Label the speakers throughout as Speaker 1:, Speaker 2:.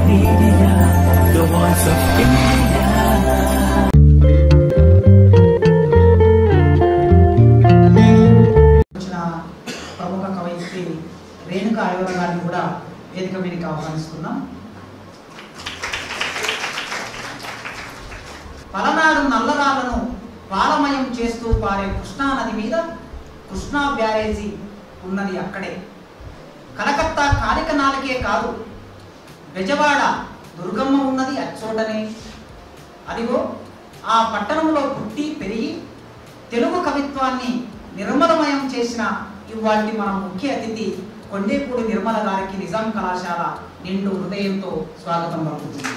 Speaker 1: media, the voice of India.
Speaker 2: వచ్చిన ప్రముఖ కవయిత్రి రేణుక అయోర గారిని కూడా వేదిక మీదకి ఆహ్వానిస్తున్నాం పలనాడు నల్లరాలను పాలమయం చేస్తూ పారే కృష్ణా నది మీద కృష్ణా బ్యారేజీ ఉన్నది అక్కడే కలకత్తా కాలిక నాలికే కాదు బెజవాడ దుర్గమ్మ ఉన్నది అచ్చోటనే అదిగో ఆ పట్టణంలో పుట్టి పెరిగి తెలుగు కవిత్వాన్ని నిర్మలమయం చేసిన ఇవాటి మన ముఖ్య అతిథి కొండేపూడి నిర్మల గారికి నిజాం కళాశాల నిండు హృదయంతో స్వాగతం పలుకుతుంది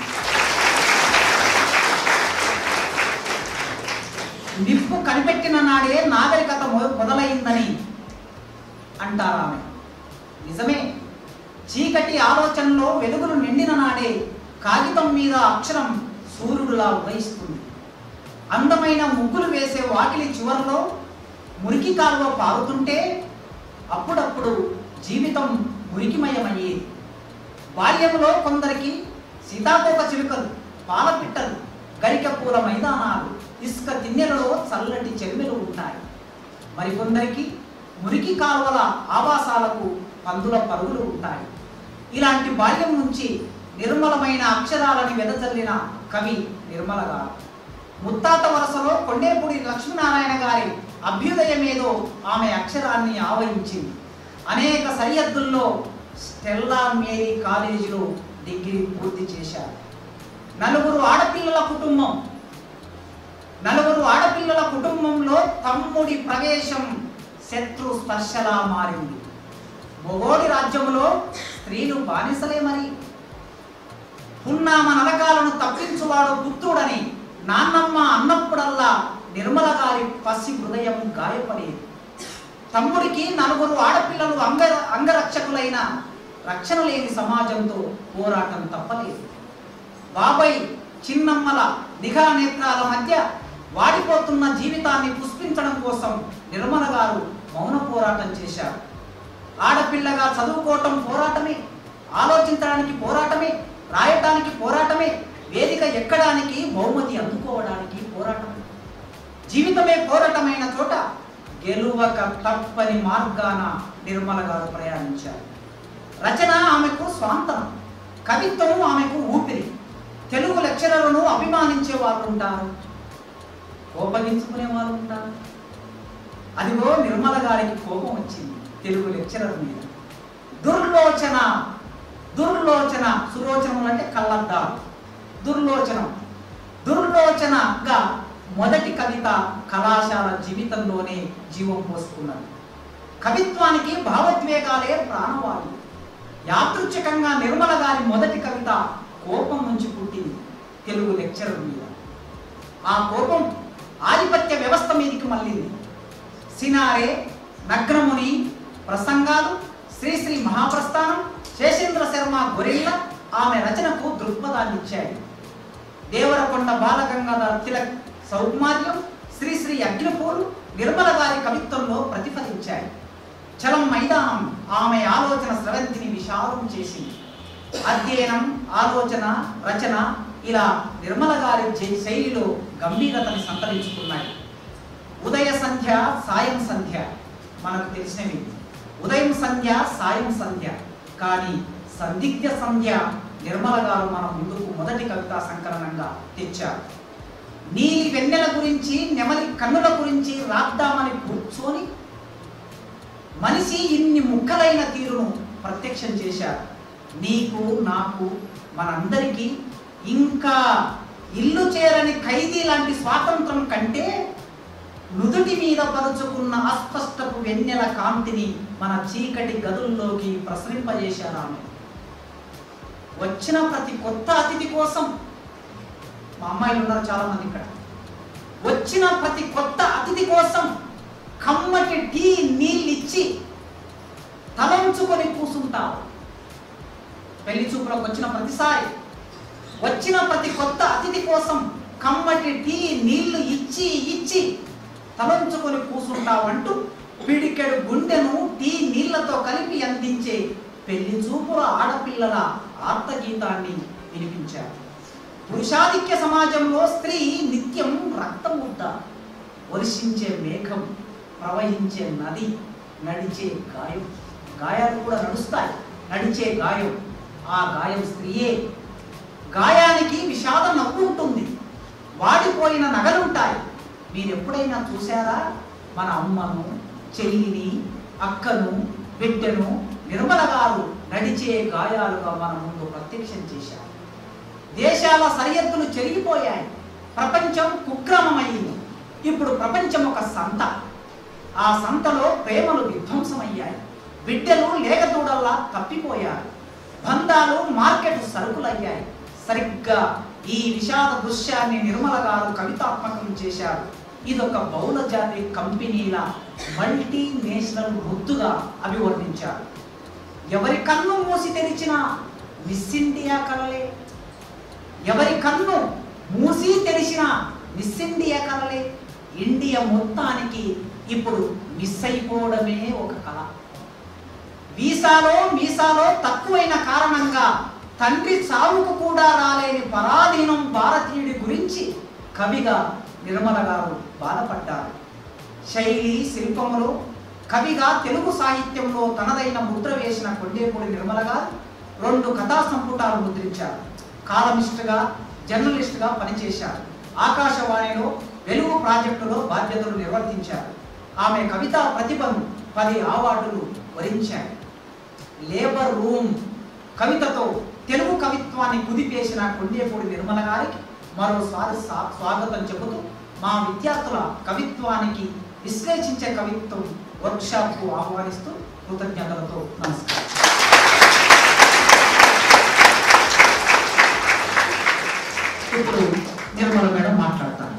Speaker 2: నిప్పు కనిపెట్టిన నాడే నాగరికత మొ- మొదలైందని అంటారు ఆమె నిజమే చీకటి ఆలోచనలో వెలుగులు నిండిన నాడే కాగితం మీద అక్షరం సూర్యుడులా ఉదయిస్తుంది అందమైన ముగ్గులు వేసే వాకిలి చివరలో మురికి కాలువ పారుతుంటే అప్పుడప్పుడు జీవితం మురికిమయమయ్యేది బాల్యంలో కొందరికి సీతాకోక చిలుకలు పాలపిట్టలు గరిక పూల మైదానాలు ఇసుక తిన్నెలలో చల్లటి చెరువులు ఉంటాయి మరికొందరికి మురికి కాలువల ఆవాసాలకు పందుల పరుగులు ఉంటాయి ఇలాంటి బాల్యం నుంచి నిర్మలమైన అక్షరాలని వెదజల్లిన కవి నిర్మల గారు ముత్తాత వరసలో కొండేపూడి లక్ష్మీనారాయణ గారి అభ్యుదయమేదో ఆమె అక్షరాన్ని ఆవరించింది అనేక సరిహద్దుల్లో స్టెల్లా మేరీ కాలేజీలో డిగ్రీ పూర్తి చేశారు నలుగురు ఆడపిల్లల కుటుంబం నలుగురు ఆడపిల్లల కుటుంబంలో తమ్ముడి ప్రవేశం శత్రు స్పర్శలా మారింది మొగోడి రాజ్యములో స్త్రీలు బానిసలే మరి పున్నామ నరకాలను తప్పించువాడు పుత్రుడని నాన్నమ్మ అన్నప్పుడల్లా నిర్మల గారి పసి హృదయం గాయపడేది తమ్ముడికి నలుగురు ఆడపిల్లలు అంగ అంగరక్షకులైన రక్షణ లేని సమాజంతో పోరాటం తప్పలేదు బాబాయ్ చిన్నమ్మల నిఘా నేత్రాల మధ్య వాడిపోతున్న జీవితాన్ని పుష్పించడం కోసం నిర్మల గారు మౌన పోరాటం చేశారు ఆడపిల్లగా చదువుకోవటం పోరాటమే ఆలోచించడానికి పోరాటమే రాయటానికి పోరాటమే వేదిక ఎక్కడానికి బహుమతి అందుకోవడానికి పోరాటమే జీవితమే పోరాటమైన చోట గెలువక తప్పని మార్గాన నిర్మల గారు ప్రయాణించారు రచన ఆమెకు స్వాంతనం కవిత్వం ఆమెకు ఊపిరి తెలుగు లెక్చరర్లను అభిమానించే వాళ్ళు ఉంటారు కోపగించుకునే వాళ్ళు ఉంటారు అదిగో నిర్మల గారికి కోపం వచ్చింది తెలుగు లెక్చరర్ మీద దుర్లోచన దుర్లోచన సులోచనలు అంటే కళ్ళద్దాలు దుర్లోచనం దుర్లోచనగా మొదటి కవిత కళాశాల జీవితంలోనే జీవం పోసుకున్నది కవిత్వానికి భావోద్వేగాలే ప్రాణవాయు యాదృచ్ఛికంగా నిర్మల గారి మొదటి కవిత కోపం నుంచి పుట్టింది తెలుగు లెక్చరర్ మీద ఆ కోపం ఆధిపత్య వ్యవస్థ మీదికి మళ్ళింది సినారే నగ్నముని ప్రసంగాలు శ్రీశ్రీ మహాప్రస్థానం శేషేంద్ర శర్మ గొరిల్ల ఆమె రచనకు దృక్పథాన్ని ఇచ్చాయి దేవరకొండ బాలగంగాధర తిలక్ సౌకుమార్యం శ్రీశ్రీ అగ్నిపూలు నిర్మల గారి కవిత్వంలో ప్రతిఫలించాయి చలం మైదానం ఆమె ఆలోచన స్రవంతిని విశాలం చేసింది అధ్యయనం ఆలోచన రచన ఇలా నిర్మల గారి జై- శైలిలో గంభీరతని సంతరించుకున్నాయి ఉదయ సంధ్య సాయం సంధ్య మనకు తెలిసినవి ఉదయం సంధ్య సాయం సంధ్య కానీ సందిగ్ధ సంధ్య నిర్మల గారు మన ముందుకు మొదటి కవితా సంకలనంగా తెచ్చారు నీలి వెన్నెల గురించి నెమలి కన్నుల గురించి రాద్దామని కూర్చొని మనిషి ఇన్ని ముక్కలైన తీరును ప్రత్యక్షం చేశారు నీకు నాకు మనందరికీ ఇంకా ఇల్లు చేరని ఖైదీ లాంటి స్వాతంత్రం కంటే నుదుటి మీద పరుచుకున్న అస్పష్టపు వెన్నెల కాంతిని మన చీకటి గదుల్లోకి ప్రసరింపజేశారు ఆమె వచ్చిన ప్రతి కొత్త అతిథి కోసం మా అమ్మాయిలు ఉన్నారు చాలా మంది ఇక్కడ వచ్చిన ప్రతి కొత్త అతిథి కోసం కమ్మటి టీ నీళ్ళు ఇచ్చి తలంచుకొని కూసుంటావు పెళ్లి చూపులకు వచ్చిన ప్రతిసారి వచ్చిన ప్రతి కొత్త అతిథి కోసం కమ్మటి టీ నీళ్లు ఇచ్చి ఇచ్చి తలంచుకొని కూసుంటావు అంటూ పిడికెడు గుండెను టీ నీళ్లతో కలిపి అందించే పెళ్లి చూపుల ఆడపిల్లల ఆర్తగీతాన్ని వినిపించారు పురుషాధిక్య సమాజంలో స్త్రీ నిత్యం రక్తముద్ద వర్షించే మేఘం ప్రవహించే నది నడిచే గాయం గాయాలు కూడా నడుస్తాయి నడిచే గాయం ఆ గాయం స్త్రీయే గాయానికి విషాద నవ్వు ఉంటుంది వాడిపోయిన నగలుంటాయి మీరు ఎప్పుడైనా చూసారా మన అమ్మను చెల్లిని అక్కను బిడ్డను నిర్మల గారు నడిచే గాయాలుగా మన ముందు ప్రత్యక్షం చేశారు దేశాల సరిహద్దులు చెరిగిపోయాయి ప్రపంచం కుక్రమమైంది ఇప్పుడు ప్రపంచం ఒక సంత ఆ సంతలో ప్రేమలు విధ్వంసమయ్యాయి బిడ్డలు లేగదూడల్లా తప్పిపోయారు బంధాలు మార్కెట్ సరుకులయ్యాయి సరిగ్గా ఈ విషాద దృశ్యాన్ని నిర్మల గారు కవితాత్మకం చేశారు ఇదొక బహుళ జాతి కంపెనీల మల్టీ నేషనల్ ముద్దుగా అభివర్ణించారు ఎవరి కన్ను మూసి తెరిచిన మిస్ ఇండియా కలలే ఎవరి కన్ను మూసి తెరిచిన మిస్ ఇండియా కలలే ఇండియా మొత్తానికి ఇప్పుడు మిస్ అయిపోవడమే ఒక కళ వీసాలో మీసాలో తక్కువైన కారణంగా తండ్రి సావుకు కూడా రాలేని పరాధీనం భారతీయుడి గురించి కవిగా నిర్మల గారు బాధపడ్డారు శైలి శిల్పములో కవిగా తెలుగు సాహిత్యంలో తనదైన ముద్ర వేసిన కొండేపూడి నిర్మల గారు రెండు కథా సంపుటాలు ముద్రించారు కాలమిస్ట్గా జర్నలిస్ట్గా పనిచేశారు ఆకాశవాణిలో వెలుగు ప్రాజెక్టులో బాధ్యతలు నిర్వర్తించారు ఆమె కవితా ప్రతిభను పది అవార్డులు వరించాయి లేబర్ రూమ్ కవితతో తెలుగు కవిత్వాన్ని కుదిపేసిన కొండేపూడి నిర్మల గారికి మరోసారి స్వా- స్వాగతం చెబుతూ మా విద్యార్థుల కవిత్వానికి విశ్లేషించే కవిత్వం వర్క్షాప్కు ఆహ్వానిస్తూ కృతజ్ఞతలతో నమస్కారం ఇప్పుడు నిర్మల మేడం మాట్లాడతాను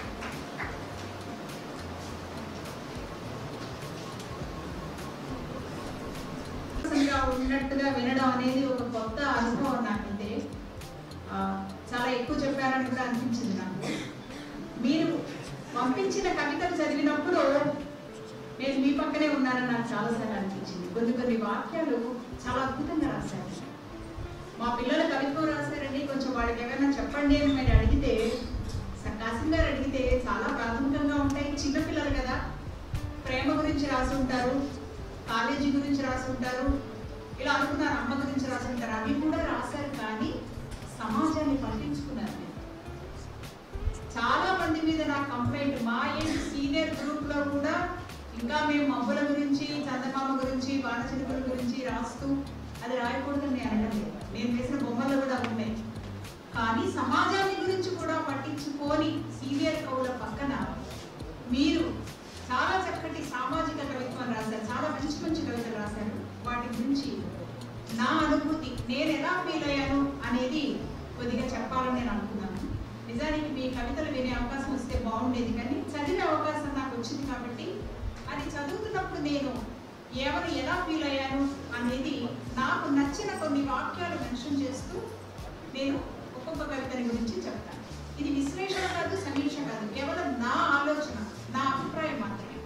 Speaker 3: సంతోషంగా ఉన్నట్టుగా వినడం అనేది ఒక కొత్త అనుభవం నాకైతే ఆ, చాలా ఎక్కువ చెప్పారని కూడా అనిపించింది నాకు మీరు పంపించిన కవితలు చదివినప్పుడు నేను మీ పక్కనే ఉన్నానని నాకు చాలాసార్లు అనిపించింది కొన్ని కొన్ని వాక్యాలు చాలా అద్భుతంగా రాశారు మా పిల్లలు కవిత్వం రాశారండి కొంచెం వాళ్ళకి ఏమైనా చెప్పండి అని మీరు అడిగితే కాసిం గారు అడిగితే చాలా ప్రాథమికంగా ఉంటాయి చిన్నపిల్లలు కదా ప్రేమ గురించి రాసి ఉంటారు కాలేజీ గురించి రాసి ఉంటారు ఇలా అనుకున్నారు అమ్మ గురించి రాసి ఉంటారు అవి కూడా రాశారు కానీ సమాజాన్ని పట్టించుకున్నారు మీరు. చాలా మంది మీద నా కంప్లైంట్ మా ఏజ్ సీనియర్ గ్రూప్ లో కూడా ఇంకా మేము మబ్బుల గురించి చందమామ గురించి వానచిలుకల గురించి రాస్తూ అది రాయకూడదని నేను అనడం లేదు నేను వేసిన బొమ్మలు కూడా ఉన్నాయి కానీ సమాజాన్ని గురించి కూడా పట్టించుకొని సీనియర్ కవుల పక్కన మీరు చాలా చక్కటి సామాజిక కవిత్వం రాశారు చాలా మంచి మంచి కవితలు రాశారు వాటి గురించి నా అనుభూతి నేను ఎలా ఫీల్ అయ్యాను అనేది కొద్దిగా చెప్పాలని నేను అనుకున్నాను నిజానికి మీ కవితలు వినే అవకాశం వస్తే బాగుండేది కానీ చదివే అవకాశం నాకు వచ్చింది కాబట్టి అది చదువుతున్నప్పుడు నేను ఎవరు ఎలా ఫీల్ అయ్యాను అనేది నాకు నచ్చిన కొన్ని వాక్యాలు మెన్షన్ చేస్తూ నేను ఒక్కొక్క కవితని గురించి చెప్తాను ఇది విశ్లేషణ కాదు సమీక్ష కాదు కేవలం నా ఆలోచన నా అభిప్రాయం మాత్రమే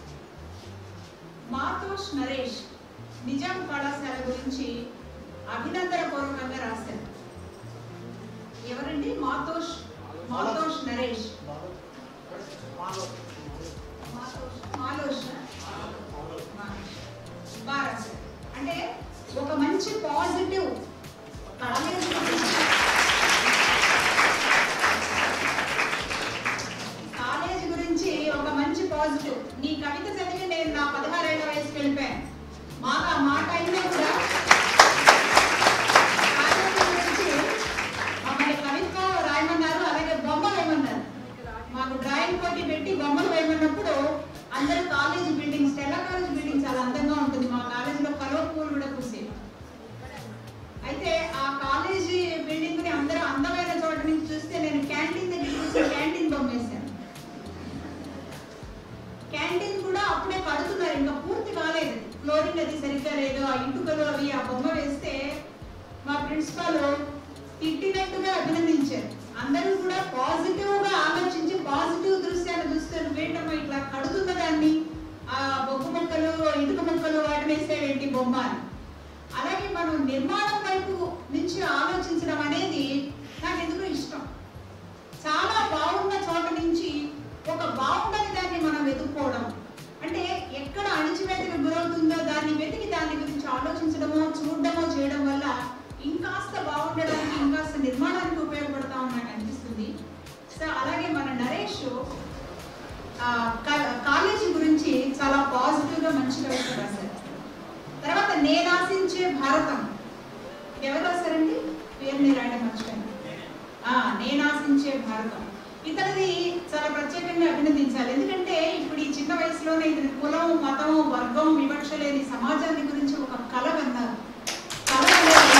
Speaker 3: మాతోష్ నరేష్ నిజాం కళాశాల గురించి అభినందన పూర్వకంగా రాశారు ఎవరండి మాతోష్ మాతోష్ నరేష్ మాతోష్ మాలోష్ బాగా రాశారు అంటే ఒక మంచి పాజిటివ్ కళ మీద చూపించారు. కాలేజ్ గురించి ఒక మంచి పాజిటివ్ నీ కవిత చదివి నేను నా పదహారేళ్ల వయసుకి వెళ్ళిపోయాను మాకు ఆ మాట అయినా కూడా కాలేజీ గురించి మమ్మల్ని కవిత్వం రాయమన్నారు అలాగే బొమ్మలు వేయమన్నారు మాకు డ్రాయింగ్ పోటీ పెట్టి బొమ్మలు వేయమన్నప్పుడు అందరూ college building Stella college building చాలా అందంగా ఉంటుంది మా కాలేజీలో కలువ పూలు కూడా పూసేవి అయితే ఆ కాలేజీ బిల్డింగ్ ని అందరూ అందమైన చోట నుంచి చూస్తే నేను క్యాంటీన్ దగ్గర చూసి క్యాంటీన్ బొమ్మ వేశాను క్యాంటీన్ కూడా అప్పుడే కడుతున్నారు ఇంకా పూర్తి కాలేదు ఫ్లోరింగ్ అది సరిగ్గా లేదు ఆ ఇంటుకలు అవి ఆ బొమ్మ వేస్తే మా ప్రిన్సిపాల్ తిట్టినట్టుగా అభినందించారు అందరూ కూడా పాజిటివ్ గా ఆలోచించి పాజిటివ్ దృశ్యాన్ని చూస్తే నువ్వేంటమ్మా ఇట్లా కడుతున్న దాన్ని ఆ బొగ్గు మొక్కలు ఇటుక మొక్కలు వాటి వేసేవేంటి బొమ్మ అని అలాగే మనం నిర్మాణం వైపు నుంచి ఆలోచించడం అనేది బాగుండని దాన్ని మనం వెతుక్కోవడం అంటే ఎక్కడ అణిచివేతకు గురవుతుందో దాన్ని వెతికి దాని గురించి ఆలోచించడమో చూడడమో చేయడం వల్ల ఇంకాస్త బాగుండడానికి ఇంకాస్త నిర్మాణానికి ఉపయోగపడతామని నాకు అనిపిస్తుంది సో అలాగే మన నరేష్ ఆ, కా- కాలేజీ గురించి చాలా పాజిటివ్ గా మంచి కవిత రాశారు తర్వాత నేను ఆశించే భారతం ఇది ఎవరు రాశారండి పేరు నేను రాయడం మర్చిపోయాను ఆ, నేను ఆశించే భారతం ఇతనిది చాలా ప్రత్యేకంగా అభినందించాలి ఎందుకంటే ఇప్పుడు ఈ చిన్న వయసులోనే ఇతని కులం మతం వర్గం వివక్ష లేని సమాజాన్ని గురించి ఒక కళ కన్నారు కళ అనేది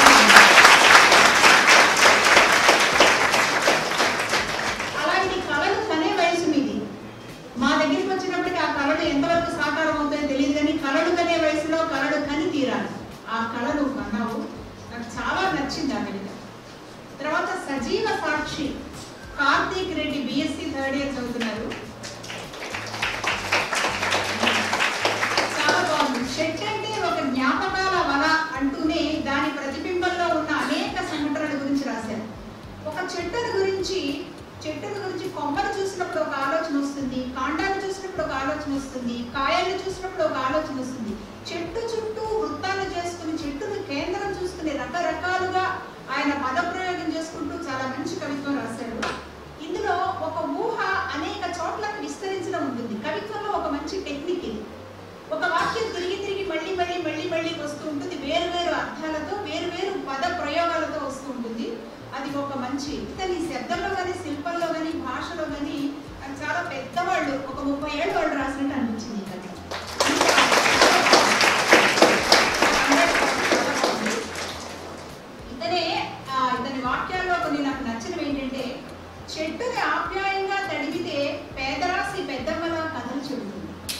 Speaker 3: అలాంటి కళలు కనే వయసు మీది మా దగ్గరికి వచ్చినప్పటికీ ఆ కళలు ఎంతవరకు సాకారం అవుతాయో తెలియదు కానీ కళలు కనే వయసులో కళలు కని తీరాలి ఆ కళ నువ్వు కన్నావు నాకు చాలా నచ్చింది ఆ కవిత తర్వాత సజీవ సాక్షి Karthik Reddy BSc third year చదువుతున్నారు చాలా బాగుంది షెట్ అంటే ఒక జ్ఞాపకాల వల అంటూనే దాని ప్రతిబింబంలో ఉన్న అనేక సంఘటనల గురించి రాశారు ఒక చెట్టును గురించి చెట్టును గురించి కొమ్మను చూసినప్పుడు ఒక ఆలోచన వస్తుంది కాండాన్ని చూసినప్పుడు ఒక ఆలోచన వస్తుంది కాయల్ని చూసినప్పుడు ఒక ఆలోచన వస్తుంది చెట్టు చుట్టూ వృత్తాలు చేసుకుని చెట్టును కేంద్రం చూసుకుని రకరకాలుగా ఆయన పదప్రయోగం చేసుకుంటూ చాలా మంచి కవిత్వం రాశాడు ఇందులో ఒక ఊహ అనేక చోట్లకు విస్తరించడం ఉంటుంది కవిత్వంలో ఒక మంచి టెక్నిక్ ఇది ఒక వాక్యం తిరిగి తిరిగి మళ్ళీ మళ్ళీ మళ్ళీ మళ్ళీ వస్తూ ఉంటుంది వేరు వేరు అర్థాలతో వేరు వేరు పద ప్రయోగాలతో వస్తూ ఉంటుంది అది ఒక మంచి ఇతని శబ్దంలో కానీ శిల్పంలో కానీ భాషలో కానీ అది చాలా పెద్దవాళ్ళు ఒక ముప్పై ఏళ్ళు వాళ్ళు రాసినట్టు అనిపించింది ఈ కథ. ఇతనే ఆ, ఇతని వాక్యాల్లో కొన్ని నాకు నచ్చినవి ఏంటంటే చెట్టుని ఆప్యాయంగా తడిగితే పేదరాశి పెద్దమ్మలా కథలు చెబుతుంది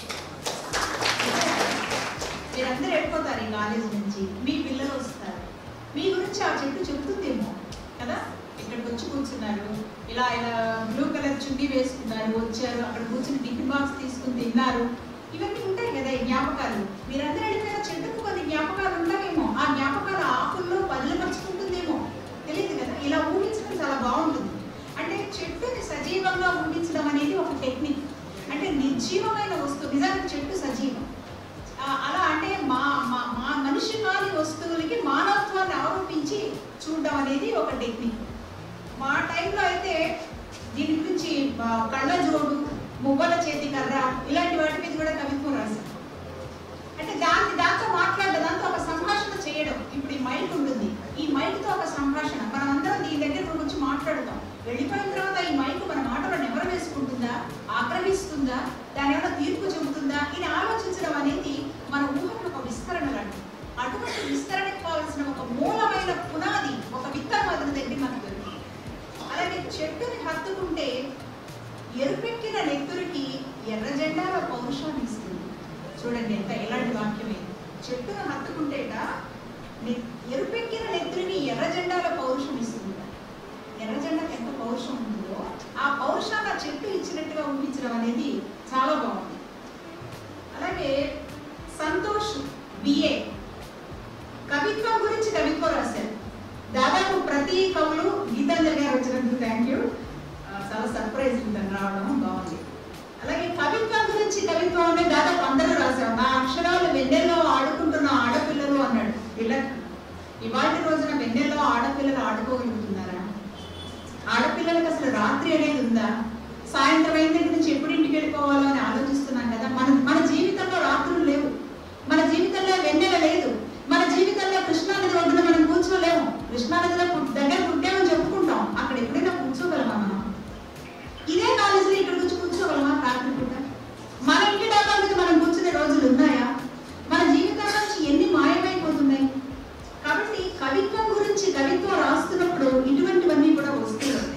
Speaker 3: మీరందరూ వెళ్ళిపోతారు ఈ కాలేజ్ నుంచి మీ పిల్లలు వస్తారు మీ గురించి ఆ చెట్టు చెబుతుందేమో కదా ఇక్కడికి వచ్చి కూర్చున్నారు ఇలా ఇలా బ్లూ కలర్ చున్నీ వేసుకున్నారు వచ్చారు అక్కడ కూర్చుని టిఫిన్ బాక్స్ తీసుకుని తిన్నారు ఇవన్నీ ఉంటాయి కదా ఈ జ్ఞాపకాలు మీరందరూ వెళ్ళిపోయిన చెట్టుకు కొన్ని జ్ఞాపకాలు ఉంటాయేమో ఆ జ్ఞాపకాలు ఆకుల్లో పదిలపరుచుకుంటుందేమో తెలియదు కదా ఇలా ఊహించడం చాలా బాగుంటుంది అంటే చెట్టుని సజీవంగా ఊహించడం అనేది ఒక టెక్నిక్ అంటే నిర్జీవమైన వస్తువు నిజానికి చెట్టు సజీవం ఆ, అలా అంటే మా మా మా మనిషి కాని వస్తువులకి మానవత్వాన్ని ఆరోపించి చూడడం అనేది ఒక టెక్నిక్ మా టైంలో అయితే దీని గురించి ఆ, కళ్ళజోడు మువ్వల చేతి కర్ర ఇలాంటి వాటి మీద కూడా కవిత్వం రాశాం అంటే దాన్ని దాంతో మాట్లాడడం దాంతో ఒక సంభాషణ చేయడం ఇప్పుడు ఈ మైక్ ఉంటుంది ఈ మైక్తో ఒక సంభాషణ మనం అందరం దీని దగ్గర వచ్చి మాట్లాడతాం వెళ్ళిపోయిన తర్వాత ఈ మైక్ మన మాటలను ఎవరు వేసుకుంటుందా ఆగ్రహిస్తుందా దాని ఏమైనా తీర్పు చెబుతుందా ఇది ఆలోచించడం అనేది మన ఊహకు ఒక విస్తరణ లాంటిది అటువంటి విస్తరణకు కావాల్సిన ఒక మూలమైన పునాది ఒక విత్తనం అతని దగ్గర మనకు దొరికింది అలాగే చెట్టుని హత్తుకుంటే ఎరుపెక్కిన నెత్తురికి ఎర్ర జెండాల పౌరుషాన్ని ఇస్తుంది చూడండి ఎంత ఎలాంటి వాక్యమే చెట్టును హత్తుకుంటేట నె- ఎరుపెక్కిన నెత్తురిని ఎర్ర జెండాల పౌరుషం ఇస్తుంది ఎర్ర జెండాకి ఎంత పౌరుషం ఉందో ఆ పౌరుషాన్ని ఆ చెట్టు ఇచ్చినట్టుగా ఊహించడం అనేది చాలా బాగుంది అలాగే సంతోష్ బిఏ కవిత్వం గురించి కవిత్వం రాశారు దాదాపు ప్రతి కవులు గీతాంజలి గారు వచ్చినందుకు థ్యాంక్ యూ చాలా సర్ప్రైజ్ ఉందని రావడం బాగుంది అలాగే కవిత్వం గురించి కవిత్వం అంటే దాదాపు అందరూ రాశారు నా అక్షరాలు వెన్నెల్లో ఆడుకుంటున్న ఆడపిల్లలు అన్నాడు తిలక్ ఇవాటి రోజున వెన్నెల్లో ఆడపిల్లలు ఆడుకోగలుగుతున్నారా ఆడపిల్లలకు అసలు రాత్రి అనేది ఉందా సాయంత్రం అయిన దగ్గర నుంచి ఎప్పుడు ఇంటికి వెళ్ళిపోవాలో అని ఆలోచిస్తున్నాం కదా మన మన జీవితంలో రాత్రులు లేవు మన జీవితంలో వెన్నెల లేదు మన జీవితంలో కృష్ణానది ఒడ్డున మనం కూర్చోలేము కృష్ణానదిలో పుట్- దగ్గర పుట్టామని చెప్పుకుంటాం అక్కడ ఎప్పుడైనా కూర్చోగలమా మనం ఇదే కాలేజీలో ఇక్కడ కూర్చో కూర్చోగలమా రాత్రి పూట మన ఇంటి డాబా మీద మనం కూర్చునే రోజులు ఉన్నాయా మన జీవితాల నుంచి ఎన్ని మాయమైపోతున్నాయి కాబట్టి కవిత్వం గురించి కవిత్వం రాస్తున్నప్పుడు ఇటువంటివన్నీ కూడా వస్తూ ఉంటాయి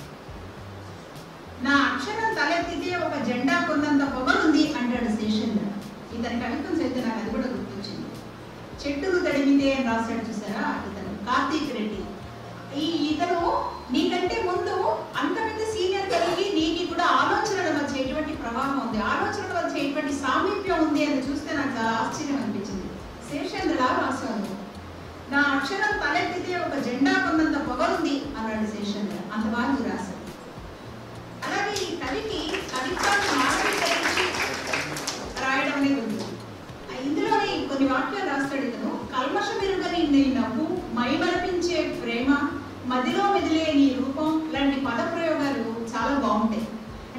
Speaker 3: నా అక్షరం తలెత్తితే ఒక జెండా కొన్నంత పొగరుంది అంటాడు శేషన్ ఇతని కవిత్వం చదివితే నాకు అది కూడా గుర్తొచ్చింది చెట్టును తడిమితే అని రాశాడు చూసారా ఇతను కార్తీక్ రెడ్డి ఈ ఇతను నీకంటే ముందు అంత పెద్ద సీనియర్ కలిగి నీకు కూడా ఆలోచనల మధ్య ఎటువంటి ప్రవాహం ఉంది ఆలోచనల మధ్య ఎటువంటి సామీప్యం ఉంది అని చూస్తే నాకు చాలా ఆశ్చర్యం అనిపించింది శేషేంద్రలా రాశాను నా అక్షరం తలెత్తితే ఒక జెండా కొన్నంత పొగరుంది అన్నాడు శేషేంద్ర అంత బాగా రాశాడు అలాగే ఈ కవికి కవిత్వాన్ని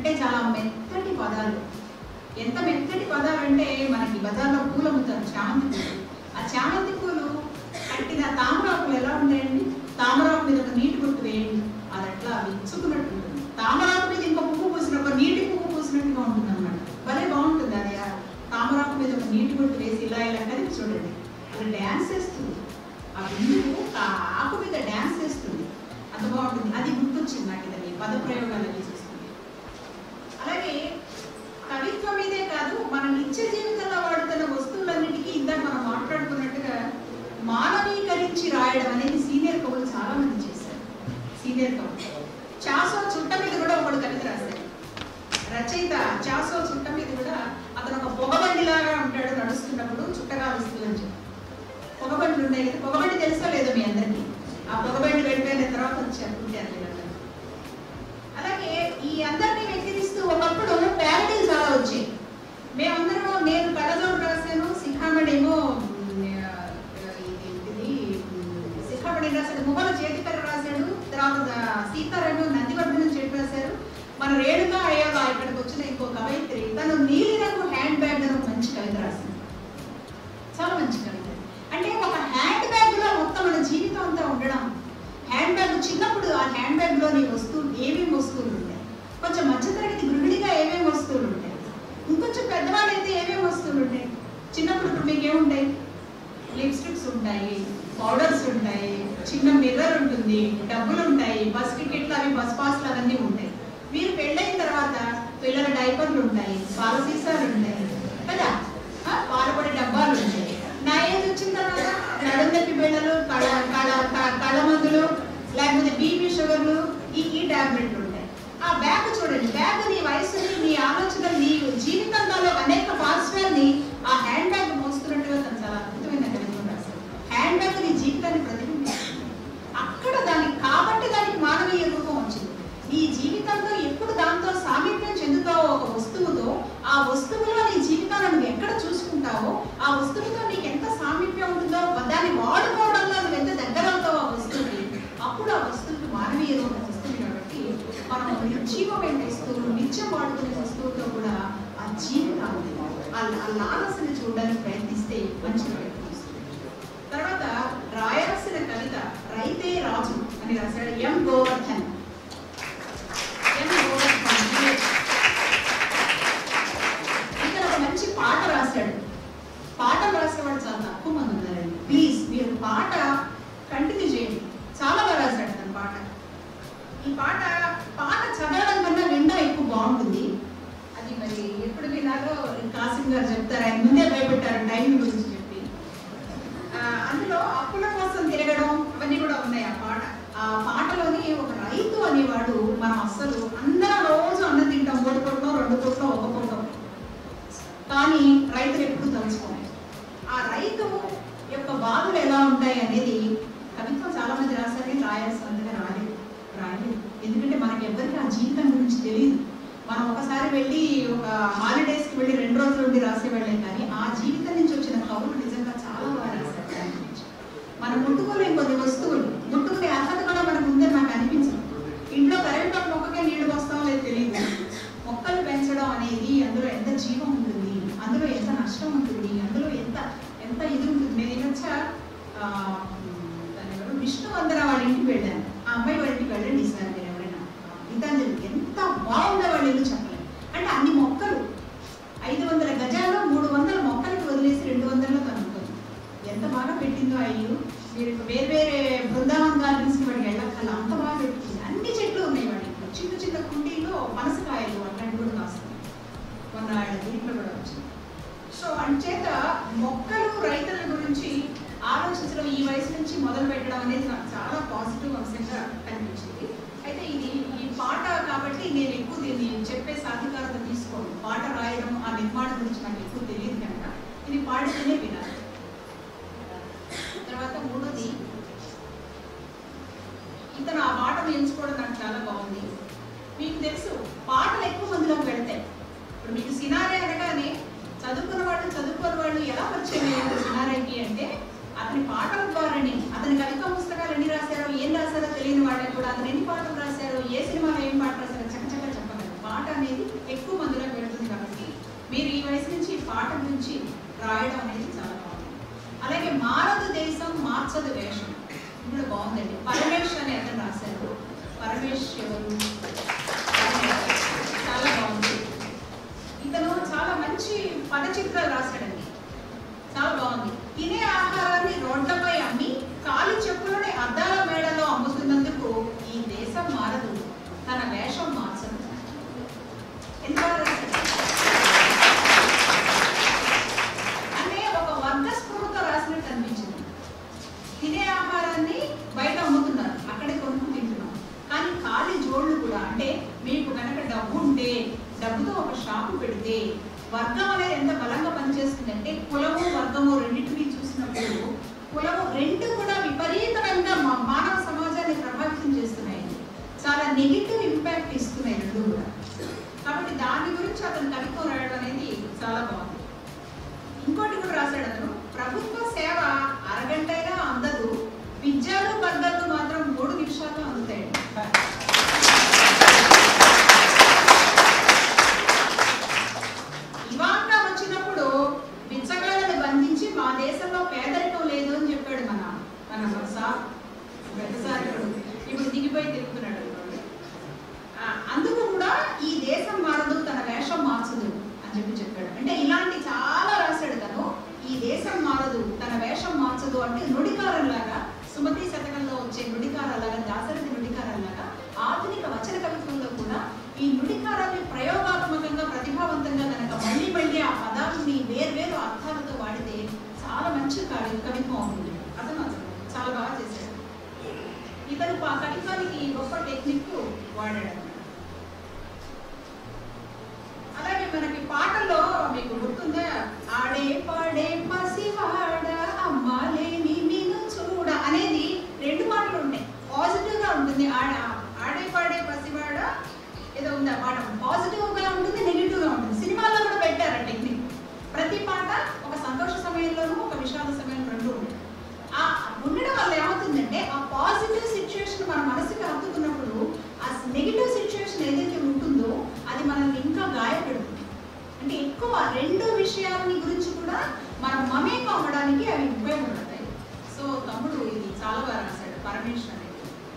Speaker 3: అంటే చాలా మెత్తటి పదాలు ఎంత మెత్తటి పదాలు అంటే మనకి బజార్లో పూలు అమ్ముతారు చామంతి పూలు ఆ చామంతి పూలు కట్టిన తామరాకులు ఎలా ఉంటాయండి తామరాకు మీద ఒక నీటి గుట్టు వేయండి అది అట్లా విచ్చుకున్నట్టు ఉంటుంది తామరాకు మీద ఇంకో పువ్వు పూసిన ఒక నీటి పువ్వు పూసినట్టుగా ఉంటుంది అనమాట భలే బాగుంటుంది అది ఆ తామరాకు మీద ఒక నీటి గుట్టు వేసి ఇలా ఇలా కలిపి చూడండి అది డ్యాన్స్ చేస్తుంది ఆ బిందువు ఆ ఆకు మీద డ్యాన్స్ చేస్తుంది అంత బాగుంటుంది అది గుర్తొచ్చింది నాకు ఇది పద ప్రయోగాలు అవి చేస్తుంది అలాగే కవిత్వం మీదే కాదు మనం నిత్య జీవితంలో వాడుతున్న వస్తువులన్నిటికీ ఇందాక మనం మాట్లాడుకున్నట్టుగా మానవీకరించి రాయడం అనేది సీనియర్ కవులు చాలా మంది చేశారు సీనియర్ కవులు చాసో చుట్ట మీద కూడా ఒకడు కవిత రాశాడు రచయిత చాసో చుట్ట మీద కూడా అతను ఒక పొగబండిలాగా ఉంటాడు నడుస్తున్నప్పుడు చుట్టగా వస్తుందని చెప్పి పొగబండ్లు ఉన్నాయి కదా పొగబండి తెలుసో లేదో మీ అందరికీ ఆ పొగబండి వెళ్ళిపోయిన తర్వాత వచ్చారు పుట్టారు వీళ్ళందరూ. అలాగే ఈ అందరినీ వెక్కిరిస్తూ ఒకప్పుడు ప్యారడీలు చాలా వచ్చాయి మేమందరం నేను కళ్ళజోడు రాశాను శిఖామణి ఏమో ఉమ్, ఆ, ఇది ఏంటిది, ఉమ్, శిఖామణి రాశాడు మువ్వల చేతికర రాశాడు తర్వాత సీతారాము నందివర్ధనం చెట్టు రాశారు మన రేణుక అయ్యాక ఇక్కడికి వచ్చిన ఇంకో కవయిత్రి తను నీలి రంగు హ్యాండ్ బ్యాగ్ అని ఒక మంచి కవిత రాసింది చాలా మంచి కవిత అంటే ఒక హ్యాండ్ బ్యాగ్ లో మొత్తం మన జీవితం అంతా ఉండడం హ్యాండ్ బ్యాగ్ చిన్నప్పుడు ఆ హ్యాండ్ బ్యాగ్ లోని వస్తువులు ఏమేమి వస్తువులు ఉంటాయి కొంచెం మధ్యతరగతి గృహిణిగా ఏమేమి వస్తువులు ఉంటాయి ఇంకొంచెం పెద్దవాళ్ళు అయితే ఏమేమి వస్తువులు ఉంటాయి చిన్నప్పుడు ఇప్పుడు మీకు ఏముంటాయి లిప్స్టిక్స్ ఉంటాయి పౌడర్స్ ఉంటాయి చిన్న మిర్రర్ ఉంటుంది డబ్బులు ఉంటాయి బస్ టికెట్లు అవి బస్ పాస్లు అవన్నీ ఉంటాయి మీరు పెళ్ళైన తర్వాత పిల్లల డైపర్లు ఉంటాయి పాల సీసాలు ఉంటాయి కదా ఆ, పాలపొడి డబ్బాలు ఉంటాయి నా ఏజ్ వచ్చిన తర్వాత నడుం నొప్పి బిళ్ళలు కళ కళ క- కళ్ళ మందులు లేకపోతే బీపీ షుగర్లు ఈ ఈ టాబ్లెట్లు ఉంటాయి ఆ బ్యాగ్ చూడండి బ్యాగ్ నీ వయసుని నీ ఆలోచన నీ జీవితంలో అనేక పార్శ్వాన్ని ఆ హ్యాండ్ బ్యాగ్ మోస్తున్నట్టుగా తను చాలా అద్భుతమైన కవిత్వం రాశారు హ్యాండ్ బ్యాగ్ నీ జీవితాన్ని ప్రతిబింబిస్తుంది అక్కడ దానికి కాబట్టి దానికి మానవీయ రూపం వచ్చింది నీ జీవితంలో ఎప్పుడు దాంతో సామీప్యం చెందుతావో ఒక వస్తువుతో ఆ వస్తువులో నీ జీవితాన్ని నువ్వు ఎక్కడ చూసుకుంటావో ఆ వస్తువుతో నీకు ఎంత సామీప్యం ఉంటుందో దాన్ని వాడుకోవడంలో నువ్వు ఎంత దగ్గర అవుతావో ఆ వస్తువుకి అప్పుడు ఆ వస్తువుకి మానవీయ రూపం వస్తుంది కాబట్టి మనం నిర్జీవమైన వస్తువులు నిత్యం వాడుకునే వస్తువులతో కూడా ఆ జీవితాన్ని ఆ ఆ లాలసని చూడడానికి ప్రయత్నిస్తే మంచి ప్రయత్నం వస్తుంది తర్వాత రాయాల్సిన కవిత రైతే రాజు అని రాశాడు ఎం గోవర్ధన్ ఎం గోవర్ధన్ ఇక్కడ ఒక మంచి పాట రాశాడు పాటలు రాసేవాడు చాలా తక్కువ మంది ఉన్నారండి ప్లీజ్ మీరు పాట కంటిన్యూ చేయండి చాలా బాగా రాశాడు తన పాట ఈ పాట పాట చదవడం కన్నా వినడం ఎక్కువ బాగుంటుంది అది మరి ఎప్పుడు వినాలో కాసిం గారు చెప్తారు ఆయన ముందే భయపెట్టారు టైం గురించి చెప్పి ఆ, అందులో అప్పుల కోసం తిరగడం అవన్నీ కూడా ఉన్నాయి ఆ పాట ఆ పాటలోని ఒక రైతు అనేవాడు మనం అస్సలు అందరం రోజు అన్నం తింటాం మూడు పూటలో రెండు పూటలో ఒక పూటలో కానీ రైతులు ఎప్పుడు తలుచుకోలేదు ఆ రైతు యొక్క బాధలు ఎలా ఉంటాయి అనేది కవిత్వం చాలా మంది రాశారు కానీ రాయాల్సినంతగా రాలేదు రాలేదు ఎందుకంటే మనకి ఎవరికి ఆ జీవితం గురించి తెలియదు మనం ఒకసారి వెళ్ళి ఒక హాలిడేస్కి వెళ్ళి రెండు రోజులు ఉండి రాసేవాళ్ళే కానీ ఆ జీవితం నుంచి వచ్చిన కవులు నిజంగా చాలా బాగా రాశారు దాని గురించి. మనం ముట్టుకోలేం కొన్ని వస్తువులు ముట్టుకునే అర్హత కూడా మనకు ఉందని నాకు అనిపించింది ఇంట్లో కరెంట్ ఒక మొక్కకే నీళ్లు పోస్తామో లేదు తెలియదు మొక్కలు పెంచడం అనేది అందులో ఎంత జీవం ఉంటుంది అందులో ఎంత నష్టం ఉంటుంది అందులో ఎంత ఎంత ఇది ఉంటుంది నేను ఈ మధ్య ఆ, దాని ఎవరు విష్ణు వందన వాళ్ళ ఇంటికి వెళ్ళాను ఆ అమ్మాయి వాళ్ళ ఇంటికి వెళ్ళండి ఈసారి మీరు ఎవరైనా గీతాంజలి ఎంత బాగుందో వాళ్ళ ఇల్లు చెప్పలేదు అంటే అన్ని మొక్కలు ఐదు వందల గజాల్లో మూడు వందల మొక్కలకి వదిలేసి రెండు వందల్లో కనుక్కుంది ఎంత బాగా పెట్టిందో ఆ ఇల్లు మీరు ఇక వేరే వేరే బృందావన్ గార్డెన్స్ కి వాడికి వెళ్ళక్కల అంత బాగా పెట్టింది అన్ని చెట్లు ఉన్నాయి వాడి ఇంట్లో చిన్న చిన్న కుండీల్లో పనసకాయలు అట్లాంటివి కూడా కాస్తాయి మొన్న ఆయన దీంట్లో కూడా వచ్చింది సో అంచేత మొక్కలు రైతుల గురించి ఆలోచించడం ఈ వయసు నుంచి మొదలు పెట్టడం అనేది నాకు చాలా పాజిటివ్ అంశంగా కనిపించింది అయితే ఇది ఈ పాట కాబట్టి నేను ఎక్కువ దీన్ని చెప్పే సాధికారత తీసుకోను పాట రాయడం ఆ నిర్మాణం గురించి నాకు ఎక్కువ తెలియదు కనుక ఇది పాడితేనే వినాలి తర్వాత మూడోది ఇతను ఆ పాటను ఎంచుకోవడం నాకు చాలా బాగుంది మీకు తెలుసు పాటలు ఎక్కువ మందిలోకి వెళ్తాయి ఇప్పుడు మీకు సినారే అనగానే చదువుకున్న వాళ్ళు చదువుకున్న వాళ్ళు ఎలా పరిచయం అయ్యారు సినారేకి అంటే అతని పాటల ద్వారానే అతని కవితా పుస్తకాలు ఎన్ని రాశారో ఏం రాశారో తెలియని వాళ్ళకి కూడా అతను ఎన్ని పాటలు రాశారో ఏ సినిమాలో ఏం పాట రాశారో చక్కచక్క చెప్పగలరు పాట అనేది ఎక్కువ మందిలోకి వెళ్తుంది కాబట్టి మీరు ఈ వయసు నుంచి ఈ పాట గురించి రాయడం అనేది చాలా బాగుంది అలాగే మారదు దేశం మార్చదు వేషం ఇది కూడా బాగుందండి పరమేష్ అని అతను రాశారు పరమేష్ ఎవరు చాలా బాగుంది ఇతను చాలా మంచి పద చిత్రాలు రాశాడండి చాలా బాగుంది తినే ఆహారాన్ని రోడ్లపై అమ్మి కాలి చెప్పులని అద్దాల మేడలో అమ్ముతున్నందుకు ఈ దేశం మారదు తన వేషం మార్చదు ఎంత బాగా రాశాడు. అంటే ఒక వర్గ స్పృహతో రాసినట్టు అనిపించింది తినే ఆహారాన్ని బయట అమ్ముతున్నారు అక్కడే కొనుక్కు తింటున్నాం కానీ ఖాళీ జోళ్ళు కూడా అంటే మీకు కనుక డబ్బు ఉంటే డబ్బుతో ఒక షాపు పెడితే వర్గం అనేది ఎంత బలంగా పనిచేస్తుందంటే కులము వర్గము రెండింటిని చూసినప్పుడు కులము రెండు కూడా విపరీతమైన మా- మానవ సమాజాన్ని ప్రభావితం చేస్తున్నాయి చాలా నెగిటివ్ ఇంపాక్ట్ ఇస్తున్నాయి రెండు కూడా కాబట్టి దాని గురించి అతను కవిత్వం రాయడం అనేది చాలా బాగుంది ఇంకోటి కూడా రాశాడు అతను ప్రభుత్వ సేవ అరగంటైనా అందదు పిజ్జాలు బర్గర్లు మాత్రం మూడు నిమిషాల్లో అందుతాయండి ఇవాంకా వచ్చినప్పుడు బిచ్చగాళ్ళని బంధించి మా దేశంలో పేదరికం లేదు అని చెప్పాడు మన మన మన సార్ వెద్దసారుడు ఇప్పుడు దిగిపోయి తిరుగుతున్నాడు ఆ, అందుకు కూడా ఈ దేశం మారదు తన వేషం మార్చదు అని చెప్పి చెప్పాడు అంటే ఇలాంటి చాలా రాశాడు తను ఈ దేశం మారదు తన వేషం మార్చదు అంటే నుడికారంలాగా సుమతి శతకంలో వచ్చే నుడికారాలాగా దాశరథి నుడికారాలాగా ఆధునిక వచన కవిత్వంలో కూడా ఈ నుడికారాన్ని ప్రయోగాత్మకంగా ప్రతిభావంతంగా కనుక మళ్ళీ మళ్ళీ ఆ పదాలని వేర్వేరు అర్థాలతో వాడితే చాలా మంచి కవి కవిత్వం అవుతుంది అతను అతను చాలా బాగా చేశాడు ఇతను ఆ కవిత్వానికి గొప్ప టెక్నిక్ వాడాడు అన్నమాట. అలాగే మనకి పాటల్లో మీకు గుర్తుందా ఆడే పాడే పసివాడ అమ్మాలేని నేను చూడ అనేది రెండు పాటలు ఉంటాయి పాజిటివ్ గా ఉంటుంది ఆడ ఆడే పాడే పసివాడ ఏదో ఉంది ఆ పాట పాజిటివ్ గా ఉంటుంది నెగిటివ్ గా ఉంటుంది సినిమాల్లో కూడా పెట్టారు ఆ టెక్నిక్ ప్రతి పాట ఒక సంతోష సమయంలోనూ ఒక విషాద సమయంలో రెండు ఉంటాయి ఆ ఉండడం వల్ల ఏమవుతుందంటే ఆ పాజిటివ్ సిచ్యువేషన్ మన మనసుకి హత్తుకున్నప్పుడు ఆ నెగిటివ్ సిచ్యువేషన్ ఏదైతే ఉంటుందో అది మనల్ని ఇంకా గాయపెడుతుంది అంటే ఎక్కువ రెండు విషయాలని గురించి కూడా మనం మమేకం అవ్వడానికి అవి ఉపయోగపడతాయి సో తమ్ముడు ఇది చాలా బాగా రాశాడు పరమేశ్వర్ అనేది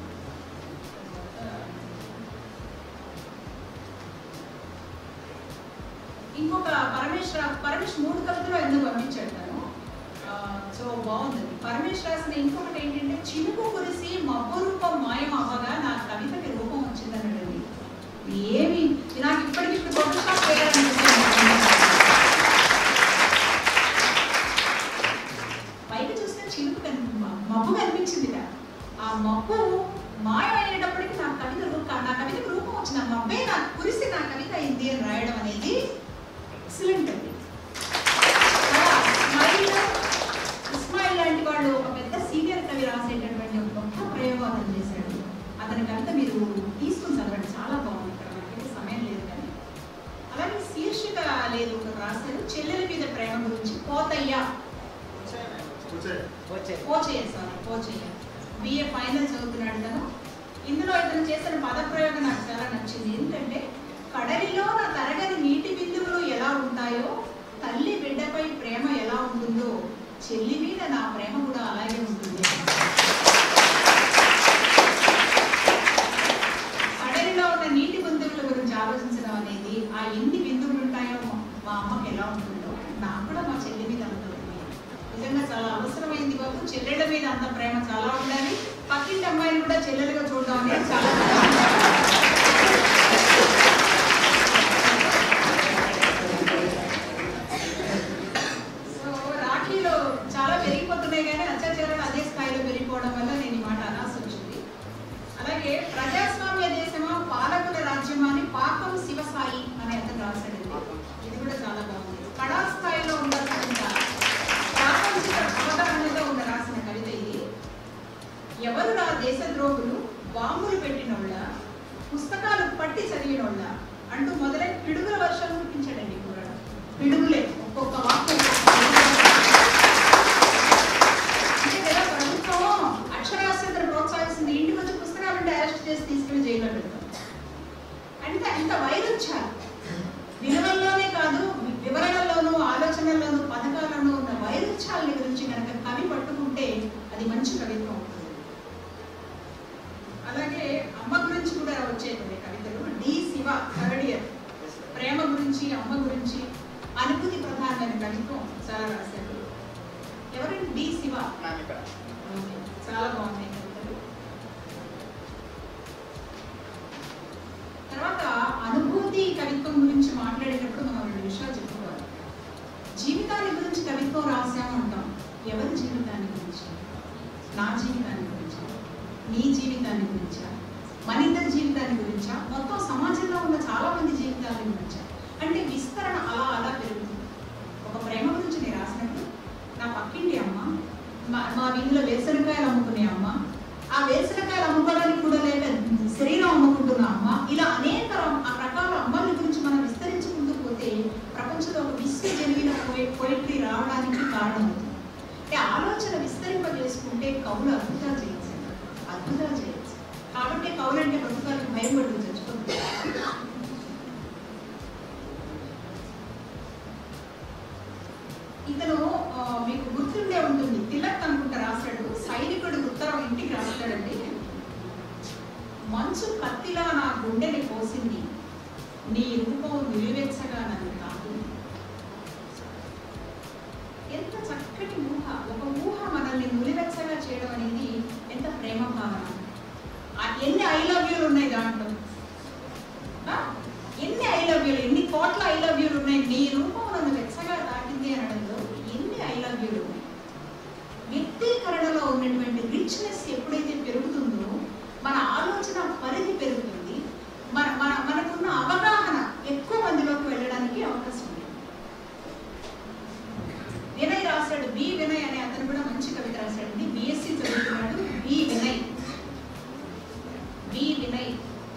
Speaker 3: ఇంకొక పరమేశ్వర పరమేశ్ మూడు కవితలు ఎందుకు పంపించాడు తను ఆ, సో బాగుంది పరమేశ్ రాసిన ఇంకొకటి ఏంటంటే చినుకు కురిసి మబ్బు రూపం మాయం అవ్వగా నా కవితకి రూపం వచ్చిందన్నాడండి ఏమి నాకు ఇప్పటికిప్పుడు ఫోటోషాప్ చేయాలనిపిస్తుంది బయట చూస్తే చినుకు కనిపి మబ్బు కనిపించింది ఆ మబ్బు మాయమయ్యేటప్పటికి నా కవిత రూపం నా కవితకు రూపం వచ్చింది ఆ మబ్బే నాకు కురిసి నా కవిత అయింది అని రాయడం అనేది ఎక్సలెంట్ అండి చాలా స్మైల్ ఇస్మాయిల్ లాంటి వాళ్ళు ఒక పెద్ద సీనియర్ కవి రాసేటటువంటి ఒక గొప్ప ప్రయోగాలు చేశాడు అతని కవిత మీరు తీసుకుని చదవండి చాలా బాగుంది ఇక్కడ మనకి సమయం లేదు కానీ అలాగే శీర్షిక లేదు ఒకరు రాశారు చెల్లెల మీద ప్రేమ గురించి Pothaiah Pochaiah sorry Pochaiah BA final చదువుతున్నాడు తను ఇందులో ఇతను చేసిన పదప్రయోగం నాకు చాలా నచ్చింది ఏంటంటే కడలిలో నా తరగని నీటి బిందువులు ఎలా ఉంటాయో తల్లి బిడ్డపై ప్రేమ ఎలా ఉంటుందో చెల్లి మీద నా ప్రేమ కూడా అలాగే ఉంటుంది కడలిలో ఉన్న నీటి బిందువుల గురించి ఆలోచించడం అనేది ఆ ఎన్ని బిందువులు ఉంటాయో మా- మా అమ్మకి ఎలా ఉంటుందో నాకు కూడా మా చెల్లి మీద అంత ఉంది నిజంగా చాలా అవసరమైంది బాబు చెల్లెళ్ళ మీద అంత ప్రేమ చాలా ఉండాలి పక్కింటి అమ్మాయిని కూడా చెల్లెలుగా చూడడం అనేది చాలా సో రాఖీలో చాలా పెరిగిపోతున్నాయి కానీ అత్యాచారాలు అదే స్థాయిలో పెరిగిపోవడం వల్ల నేను ఈ మాట అనాల్సి వచ్చింది అలాగే ప్రజాస్వామ్య దేశమా పాలకుల రాజ్యమా అని పాకం శివసాయి అనే అతను రాశాడండి ఇది కూడా చాలా బాగుంది కళా స్థాయిలో ఉండాల్సిన ప్రాపంచిక అవగాహనలో ఉన్న రాసిన కవిత ఇది ఎవరు నా దేశద్రోహులు బాంబులు పెట్టినోళ్ళ పుస్తకాలు పట్టి చదివినోళ్ళ అంటూ మొదలై పిడుగుల వర్షం కురిపించాడండి కూడా పిడుగులే ఒక్కొక్క వాక్యం అంటే కదా ప్రభుత్వం అక్షరాస్యతను ప్రోత్సహిస్తుంది ఇంటికి వచ్చి పుస్తకాలు ఉంటే అరెస్ట్ చేసి తీసుకెళ్లి జైల్లో పెడతాం అంటే అంత వైరుధ్యాలు విలువల్లోనే కాదు వివరణల్లోనూ ఆలోచనల్లోనూ పథకాలను ఉన్న వైరుధ్యాలని గురించి కనుక కవి పట్టుకుంటే అది మంచి కవిత్వం అవుతుంది అలాగే అమ్మ గురించి కూడా వచ్చే కొన్ని కవితలు డి శివ థర్డ్ ప్రేమ గురించి అమ్మ గురించి అనుభూతి ప్రధానమైన కవిత్వం చాలా రాశారు ఎవరండి డి శివ ఓకే, చాలా బాగున్నాయి కవితలు తర్వాత అనుభూతి కవిత్వం గురించి మాట్లాడేటప్పుడు మనం రెండు విషయాలు చెప్పుకోవాలి జీవితాన్ని గురించి కవిత్వం రాసాము అంటాం ఎవరి జీవితాన్ని గురించి నా జీవితాన్ని గురించా నీ జీవితాన్ని గురించా మన ఇద్దరి జీవితాన్ని గురించా మొత్తం సమాజంలో ఉన్న చాలా మంది జీవితాల గురించా అంటే విస్తరణ అలా అలా పెరుగుతుంది ఒక ప్రేమ గురించి నేను రాసినప్పుడు నా పక్కింటి అమ్మ మా మా వీధిలో వేరుశనకాయలు అమ్ముకునే అమ్మ ఆ వేరుశనకాయలు అమ్ముకోవడానికి కూడా లేక శరీరం అమ్ముకుంటున్న అమ్మ ఇలా అనేక ర- ఆ రకాల అమ్మల గురించి మనం విస్తరించుకుంటూ పోతే ప్రపంచంలో ఒక విశ్వజనీన పోయిట్రీ రావడానికి కారణం అవుతుంది అంటే ఆలోచన విస్తరింపజేసుకుంటే కవులు అద్భుతాలు చేయొచ్చు అద్భుతాలు చేయొచ్చు కాబట్టి కవులు అంటే బ్రతుకాలకు భయం పడుతుంది చచ్చిపోతుంది ఇతను ఆ, మీకు గుర్తుండే ఉంటుంది తిలక్ అనుకుంటా రాశాడు సైనికుడు ఉత్తరం ఇంటికి రాస్తాడండి మంచు కత్తిలా నా గుండెని కోసింది నీ రూపం నిలువెచ్చగా నన్ను తాకింది ఎంత చక్కటి ఊహ ఒక ఊహ మనల్ని నులివెచ్చగా చేయడం అనేది ఎంత ప్రేమ భావన ఆ ఎన్ని ఐ లవ్ యూలు ఉన్నాయి దాంట్లో ఆ? ఎన్ని ఐ లవ్ యూలు ఎన్ని కోట్ల ఐ లవ్ యూలు ఉన్నాయి నీ రూపం నన్ను వెచ్చగా తాకింది అనడంలో ఎన్ని ఐ లవ్ యూలు ఉన్నాయి వ్యక్తీకరణలో ఉన్నటువంటి రిచ్నెస్ ఎప్పుడైతే పెరుగుతుందో మన ఆలోచన పరిధి పెరుగుతుంది మన మన మనకున్న అవగాహన ఎక్కువ మందిలోకి వెళ్ళడానికి అవకాశం ఉంది వినయ్ రాశాడు బి వినయ్ అనే అతను కూడా మంచి కవిత రాశాడు బిఎస్సి చదువుతున్నాడు బి వినయ్ బి వినయ్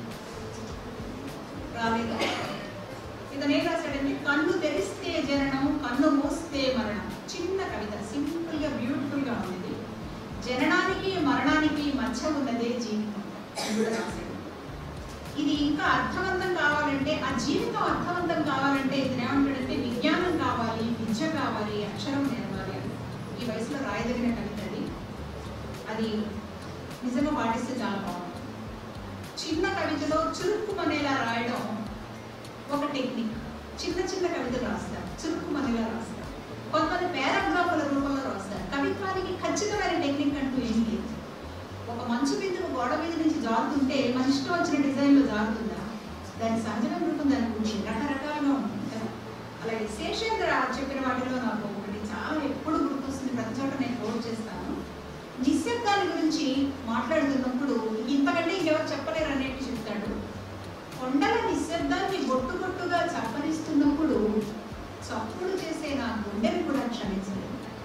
Speaker 3: రాలేదు ఇతను ఏం రాశాడంటే కన్ను తెరిస్తే జననం కన్ను మూస్తే మరణం చిన్న కవిత సింపుల్ గా బ్యూటిఫుల్ గా ఉంది జననానికి మరణానికి మధ్య ఉన్నదే జీవితం అని కూడా రాశాడు ఇది ఇంకా అర్థవంతం కావాలంటే ఆ జీవితం అర్థవంతం కావాలంటే ఇతను ఏమంటాడంటే విజ్ఞానం కావాలి విద్య కావాలి అక్షరం నేర్వాలి అని ఈ వయసులో రాయదగిన కవిత అది అది నిజంగా పాటిస్తే చాలా బాగుంటుంది చిన్న కవితలో చురుక్కుమనేలా రాయడం ఒక టెక్నిక్ చిన్న చిన్న కవితలు రాస్తారు చురుక్కుమనేలా రాస్తారు కొంతమంది పారాగ్రాఫుల రూపంలో రాస్తారు కవిత్వానికి ఖచ్చితమైన టెక్నిక్ అంటూ ఏం లేదు ఒక మంచు బిందువు గోడ మీద నుంచి జారుతుంటే మన ఇష్టం వచ్చిన డిజైన్లో జారుతుందా దాని సహజమైన రూపం దానికి ఉంటుంది రకరకాలుగా ఉంటుంది కదా అలాగే శేషేంద్ర చెప్పిన వాటిలో నాకు ఒకటి చాలా ఎప్పుడు గుర్తొస్తుంది ప్రతి చోట నేను కోట్ చేస్తాను నిశ్శబ్దాన్ని గురించి మాట్లాడుతున్నప్పుడు ఇంతకంటే ఇంకెవరు చెప్పలేరు అనేట్టు చెప్తాడు కొండల నిశ్శబ్దాన్ని బొట్టు బొట్టుగా చప్పరిస్తున్నప్పుడు చప్పుడు చేసే నా గుండెని కూడా క్షమించలేదు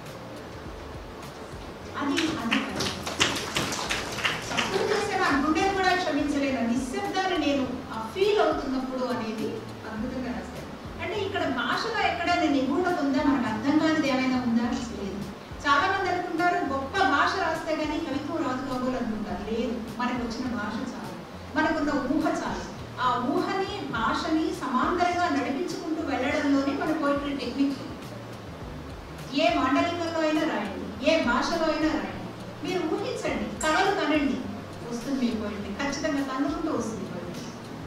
Speaker 3: అది అది కవిత. చప్పుడు చేసే నా గుండెని కూడా క్షమించలేను నిశ్శబ్దాన్ని నేను ఫీల్ అవుతున్నప్పుడు అనేది అద్భుతంగా రాశాను అంటే ఇక్కడ భాషలో ఎక్కడైనా నిగూఢత ఉందా మనకు అర్థం కానిది ఏమైనా ఉందా లేదు చాలా మంది అనుకుంటారు గొప్ప భాష రాస్తే కానీ కవిత్వం రాదు కాబోలు అనుకుంటారు లేదు మనకు వచ్చిన భాష చాలు మనకున్న ఊహ చాలు ఆ ఊహని భాషని సమాంతరంగా నడిపించుకుంటూ వెళ్ళడంలోనే మన పోయిటరీ టెక్నిక్ ఏ మాండలికంలో అయినా రాయండి ఏ భాషలో అయినా రాయండి మీరు ఊహించండి కళలు కనండి వస్తుంది మీ పోయిటరీ ఖచ్చితంగా కనుక్కుంటూ వస్తుంది పోయిటరీ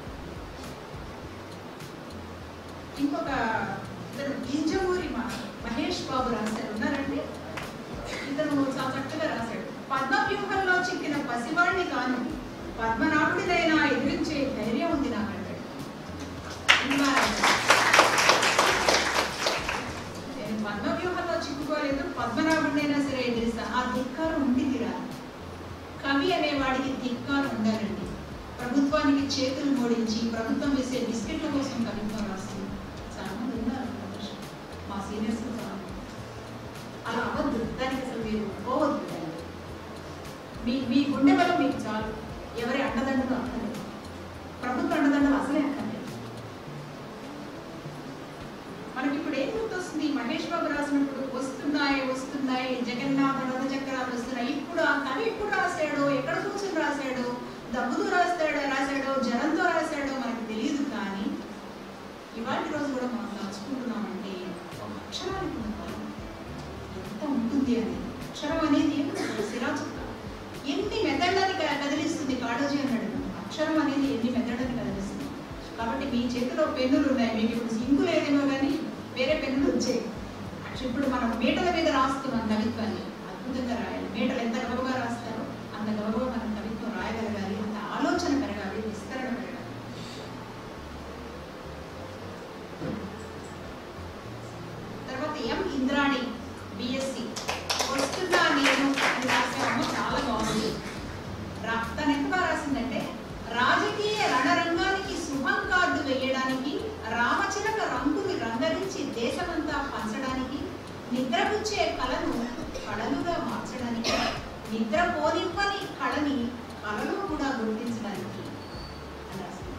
Speaker 3: ఇంకొక ఇతను గింజమూరి మా మహేష్ బాబు రాశారు ఉన్నారండి ఇతను చాలా చక్కగా రాశాడు పద్మవ్యూహంలో చిక్కిన పసివాడిని కాను పద్మనాభుడినైనా ఎదిరించే ధైర్యం ఉంది నాకు అంటాడు ఇంకా రాశాడు. నేను పద్మవ్యూహంలో చిక్కుకోలేదు పద్మనాభుడినైనా సరే ఎదిరిస్తా ఆ ధిక్కారం ఉండిందిరా కవి అనేవాడికి ధిక్కారం ఉండాలండి ప్రభుత్వానికి చేతులు మోడించి ప్రభుత్వం వేసే బిస్కెట్ల కోసం కవిత్వం రాస్తుంది చాలా మంది ఉన్నారు ప్రొఫెషన్. మా సీనియర్స్ చాలా మంది. అలా అవ్వద్దు దానికి అసలు మీరు పోవద్దు దానికి. మీ మీ గుండె బలం మీకు చాలు ఎవరి అండదండలు అక్కర్లేదు ప్రభుత్వ అండదండలు అసలే అక్కర్లేదు మనకి ఇప్పుడు ఏం గుర్తొస్తుంది మహేష్ బాబు రాసినప్పుడు వస్తున్నాయి వస్తున్నాయి జగన్నాథ రథ చక్రాలు వస్తున్నాయి ఇప్పుడు ఆ కవి ఎప్పుడు రాశాడో ఎక్కడ కూర్చొని రాశాడో దబ్బుతో రాస్తాడో రాశాడో జనంతో రాశాడో మనకు తెలియదు ఉంది అని అక్షరం అనేది శిలా చుక్క ఎన్ని మెదళ్ళని క- కదిలిస్తుంది కాళోజీ అన్నాడు అక్షరం అనేది ఎన్ని మెదళ్ళని కదిలిస్తుంది కాబట్టి మీ చేతిలో పెన్నులు ఉన్నాయి మీకు ఇప్పుడు సింకు లేదేమో కానీ వేరే పెన్నులు వచ్చాయి అక్ష- ఇప్పుడు మనం మీటల మీద రాస్తున్నాం కవిత్వాన్ని అద్భుతంగా రాయాలి మీటలు ఎంత గబగబా రాస్తారో అంత గబగబా మనం కవిత్వం రాయగలగాలి అంత ఆలోచన పెరగాలి విస్తరణ పెరగాలి తర్వాత ఎం ఇంద్రాణి బిఎస్సి వస్తున్నా నేను అని రాసాము చాలా బాగుంది రా- తను ఎంత బాగా రాసిందంటే రాజకీయ రణరంగానికి శుభం కార్డు వేయడానికి రామచిలక రంగుని రంగరించి దేశమంతా పంచడానికి నిద్రపుచ్చే కళను కళలుగా మార్చడానికి నిద్ర పోనివ్వని కళని కళలో కూడా గుర్తించడానికి అని రాసింది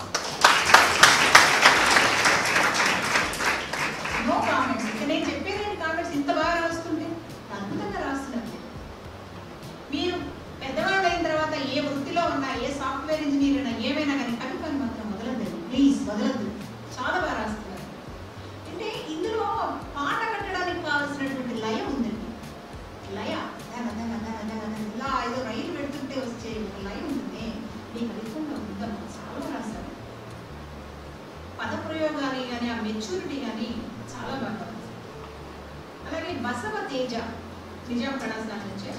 Speaker 3: నో కామెంట్స్ ఇక నేను చెప్పేదాన్ని కామెంట్స్ ఇంత బాగా రాస్తుంటే అద్భుతంగా రాస్తున్నారు మీరు పెద్దవాళ్ళు అయిన తర్వాత ఏ వృత్తిలో ఉన్నా ఏ సాఫ్ట్వేర్ ఇంజనీర్ అయినా ఏమైనా కానీ కవిత్వాన్ని మాత్రం వదలద్దు ప్లీజ్ వదలద్దు చాలా బాగా రాస్తున్నారు అంటే ఇందులో పాట కట్టడానికి కావాల్సినటువంటి లయ ఉందండి లయ దగ దగ దగ దగ దగ ఇలా ఏదో రైలు పెడుతుంటే వచ్చే ఒక లయ ఉంటుంది మీ కవిత్వంలో ఉందమ్మా చాలా బాగా రాశారు పదప్రయోగాలు కానీ ఆ మెచ్యూరిటీ కానీ చాలా బాగా ఉంది. అలాగే బసవ తేజ నిజాం కళాశాల నుంచి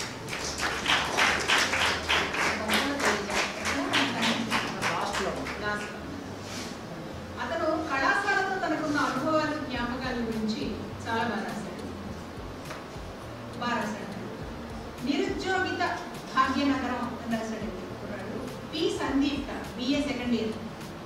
Speaker 3: బసవ తేజ.
Speaker 2: లాస్ట్లో
Speaker 3: Last one. అతను కళాశాలతో తనకున్న అనుభవాలు జ్ఞాపకాల గురించి చాలా బాగా రాశాడు బాగా రాశాడు నిరుద్యోగిత భాగ్యనగరం అని రాశాడు ఈ కుర్రాడు P Sandeep BA second year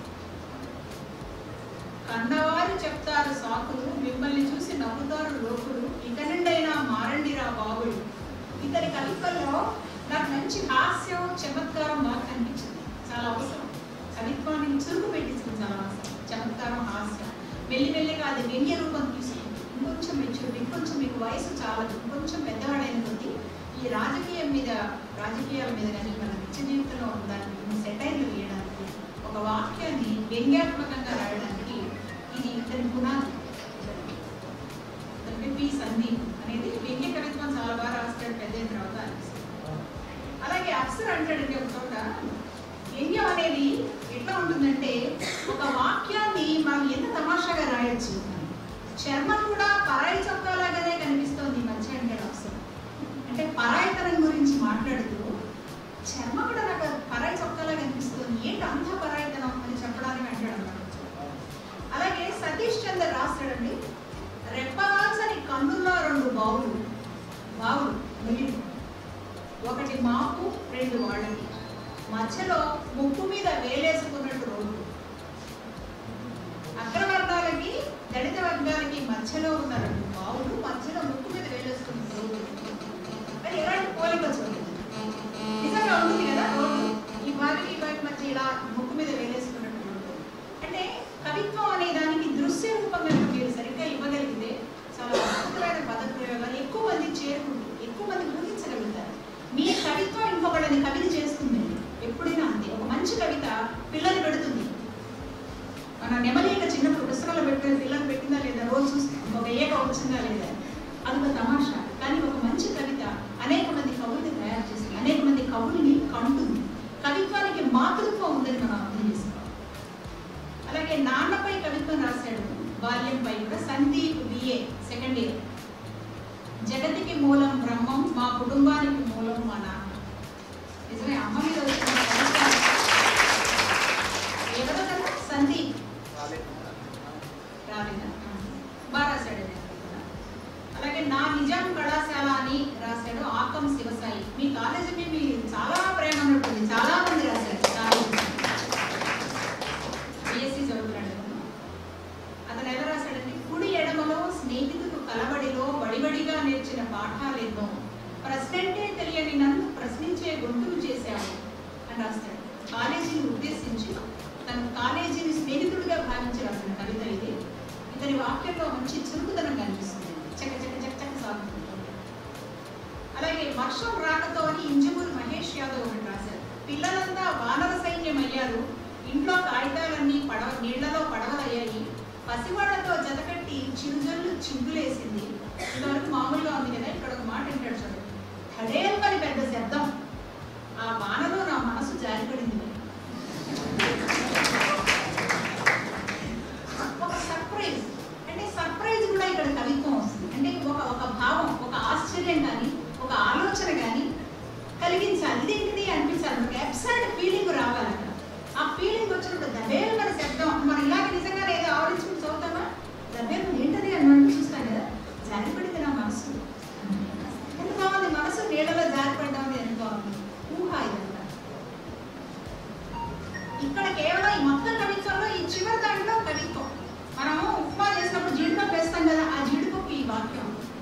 Speaker 3: కన్నవారు చెప్తారు సాకులు మిమ్మల్ని చూసి నవ్వుతారు లోకులు ఇక నుండైనా మారండిరా బాబులు ఇతని కవిత్వంలో నాకు మంచి హాస్యం చమత్కారం బాగా కనిపించింది చాలా అవసరం కవిత్వాన్ని చురుకు పెట్టించింది చాలా అవసరం చమత్కారం హాస్యం మెల్లి మెల్లిగా అది వ్యంగ్య రూపం తీసుకుంది ఇంకొంచెం మెచ్యూరిటీ ఇంకొంచెం మీకు వయసు చాలదు ఇంకొంచెం పెద్దవాడైన కొద్దీ ఈ రాజకీయం మీద రాజకీయాల మీద కానీ మన నిత్య జీవితంలో ఉందానికి సెటైర్లు వేయడానికి ఒక వాక్యాన్ని వ్యంగ్యాత్మకంగా రాయడానికి ఇది ఇతని పునాది ఇతని పి సందీప్ అనేది వ్యంగ్య కవిత్వం చాలా బాగా రాస్తాడు పెద్ద అయిన తర్వాత అనిపిస్తుంది అలాగే అప్సర్ అంటాడండి ఒక చోట వ్యంగ్యం అనేది ఎట్లా ఉంటుందంటే ఒక వాక్యాన్ని మనం ఎంత తమాషాగా రాయొచ్చు చర్మం కూడా పరాయి చొక్కాలాగానే కనిపిస్తోంది ఈ మధ్య అంటాడు అప్సర్ అంటే పరాయితనం గురించి మాట్లాడుతూ చర్మ కూడా నాకు పరాయి చొక్కాలా కనిపిస్తుంది ఏంటి అంత పరాయితనం అని చెప్పడానికి అంటాడు అన్నమాట అలాగే సతీష్ చంద్ర రాస్తాడండి రెప్పవాల్సని కన్నుల్లో రెండు బావులు బావులు మిగిలి ఒకటి మాకు రెండు వాళ్ళకి మధ్యలో ముక్కు మీద వేలేసుకున్నట్టు రోడ్డు అగ్రవర్ణాలకి దళిత వర్గాలకి మధ్యలో ఉన్న రెండు బావులు మధ్యలో ముక్కు మీద వేలేసుకున్న రోడ్డు అది ఎలాంటి పోలిక చూడండి నిజంగా ఉంటుంది కదా రోడ్డు ఈ భాగం ఈ భాగం మధ్య ఇలా ముక్కు మీద వేలేసుకున్నట్టు రోడ్డు అంటే కవిత్వం అనే దానికి దృశ్య రూపం కనుక మీరు సరిగ్గా ఇవ్వగలిగితే చాలా అద్భుతమైన పద ప్రయోగాలు ఎక్కువ మంది చేరుకుంటారు ఎక్కువ మంది ఊహించగలుగుతారు మీ కవిత్వం ఇంకొకళ్ళని కవిత చేస్తుంది ఎప్పుడైనా అంతే ఒక మంచి కవిత పిల్లలు పెడుతుంది మన నెమలిక చిన్నప్పుడు పుస్తకంలో పెట్టిన పిల్లలు పెట్టిందా లేదా రోజు చూస్తాం ఒక ఏక వచ్చిందా లేదా అది ఒక తమాషా కానీ ఒక మంచి కవిత అనేక మంది కవుల్ని తయారు చేస్తుంది అనేక మంది కవుల్ని కంటుంది కవిత్వానికి మాతృత్వం ఉందని మనం అర్థం చేసుకోవాలి అలాగే నాన్నపై కవిత్వం రాశాడు బాల్యంపై కూడా సందీప్ బిఏ సెకండ్ ఇయర్ జగతికి మూలం బ్రహ్మం మా కుటుంబానికి మూలం మా నాన్న నిజమే అమ్మ మీద వచ్చిన కవిత్వం. ఎవరో కదా సందీప్ రాలేదా బాగా రాశాడు ఇది కూడా. అలాగే నా నిజాం కళాశాల అని రాశాడు ఆకం శివసాయి మీ కాలేజీ మీద మీ చాలా ప్రేమ ఉన్నట్టుంది చాలా మంది రాశారు బిఎస్సి చదువుతున్నాడు అతను ఎలా రాశాడంటే కుడి ఎడమలో స్నేహితులు కలబడిలో బడిబడిగా నేర్చిన పాఠాలెన్నో ప్రశ్నంటే తెలియని నన్ను ప్రశ్నించే గొంతులు చేశావు అని రాస్తాడు కాలేజీని ఉద్దేశించి తన కాలేజీని స్నేహితుడిగా భావించి రాసిన కవిత ఇది ఇతని వాక్యంలో మంచి చురుకుదనం కనిపిస్తుంది చక్క చక్క చక్క చక్క సాగుతుంది అలాగే వర్షం రాకతో అని ఇంజమూరి మహేష్ యాదవ్ ఒకటి రాశారు పిల్లలంతా వానర సైన్యం అయ్యారు ఇంట్లో కాగితాలన్నీ పడవ నీళ్లలో పడవలయ్యాయి పసివాళ్లతో జతకట్టి చిరుజల్లు చిందులేసింది ఇంతవరకు మామూలుగా ఉంది కదా ఇక్కడ ఒక మాట వింటాడు చూడండి ధడేల్మని పెద్ద శబ్దం ఆ వానలో నా మనసు జారిపడింది మరి. ఒక సర్ప్రైజ్ అంటే సర్ప్రైజ్ కూడా ఇక్కడ కవిత్వం వస్తుంది అంటే ఒక ఒక భావం ఒక ఆశ్చర్యం కానీ ఒక ఆలోచన కానీ కలిగించాలి ఇదేంటిది అనిపించాలి ఒక అబ్సర్డ్ ఫీలింగ్ రావాలి అక్కడ ఆ ఫీలింగ్ వచ్చినప్పుడు దబేల్ మన శబ్దం మనం ఇలాగ నిజంగా ఏదో ఆలోచించుకుని చదువుతామా దబేల్ ఏంటది అని మనం చూస్తాం కదా జారిపడింది నా మనసు ఎంత బాగుంది మనసు నీళ్ళలో జారిపడడం అనేది ఎంత బాగుంది ఊహ ఇదంతా ఇక్కడ కేవలం ఈ మొత్తం కవిత్వంలో ఈ చివరి దాంట్లో కవిత్వం మనము ఉప్మా చేసినప్పుడు జీడిపప్పు వేస్తాం కదా ఆ జీడిపప్పు ఈ వాక్యం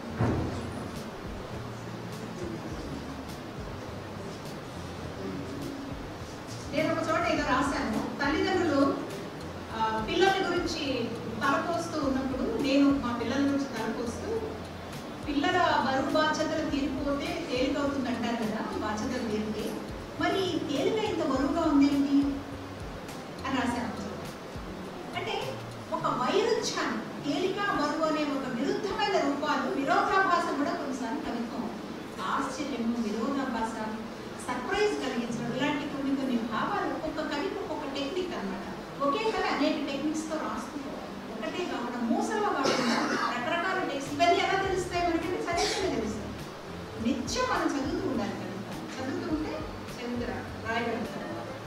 Speaker 3: నేను ఒక చోట ఏదో రాశాను తల్లిదండ్రులు ఆ, పిల్లల గురించి తలపోస్తూ ఉన్నప్పుడు నేను మా పిల్లల గురించి తలపోస్తూ పిల్లల బరువు బాధ్యతలు తీరిపోతే తేలికవుతుంది అంటారు కదా బాధ్యతలు తీరితే మరి ఈ తేలిక ఇంత బరువుగా ఉందేంటి అని రాశాను ఒక చోట. అంటే ఒక వైరుధ్యాన్ని తేలిక బరువు అనే ఒక విరుద్ధమైన రూపాలు విరోధాభాసం కూడా కొన్నిసార్లు కవిత్వం ఆశ్చర్యము విరోధాభాస సర్ప్రైజ్ కలిగించడం ఇలాంటి కొన్ని కొన్ని భావాలు ఒక్కొక్క కవికి ఒక్కొక్క టెక్నిక్ అన్నమాట ఒకే కవి అనేక టెక్నిక్స్ తో రాసుకుంటారు ఒకటే కాకుండా మూసలో కాకుండా రకరకాల టెక్స్ట్ ఇవన్నీ ఎలా తెలుస్తాయి మనకి చదివితేనే తెలుస్తాయి నిత్యం మనం చదువుతూ ఉండాలి కవిత చదువుతూ ఉంటే చదువుతూ రా- రాయగలుగుతారు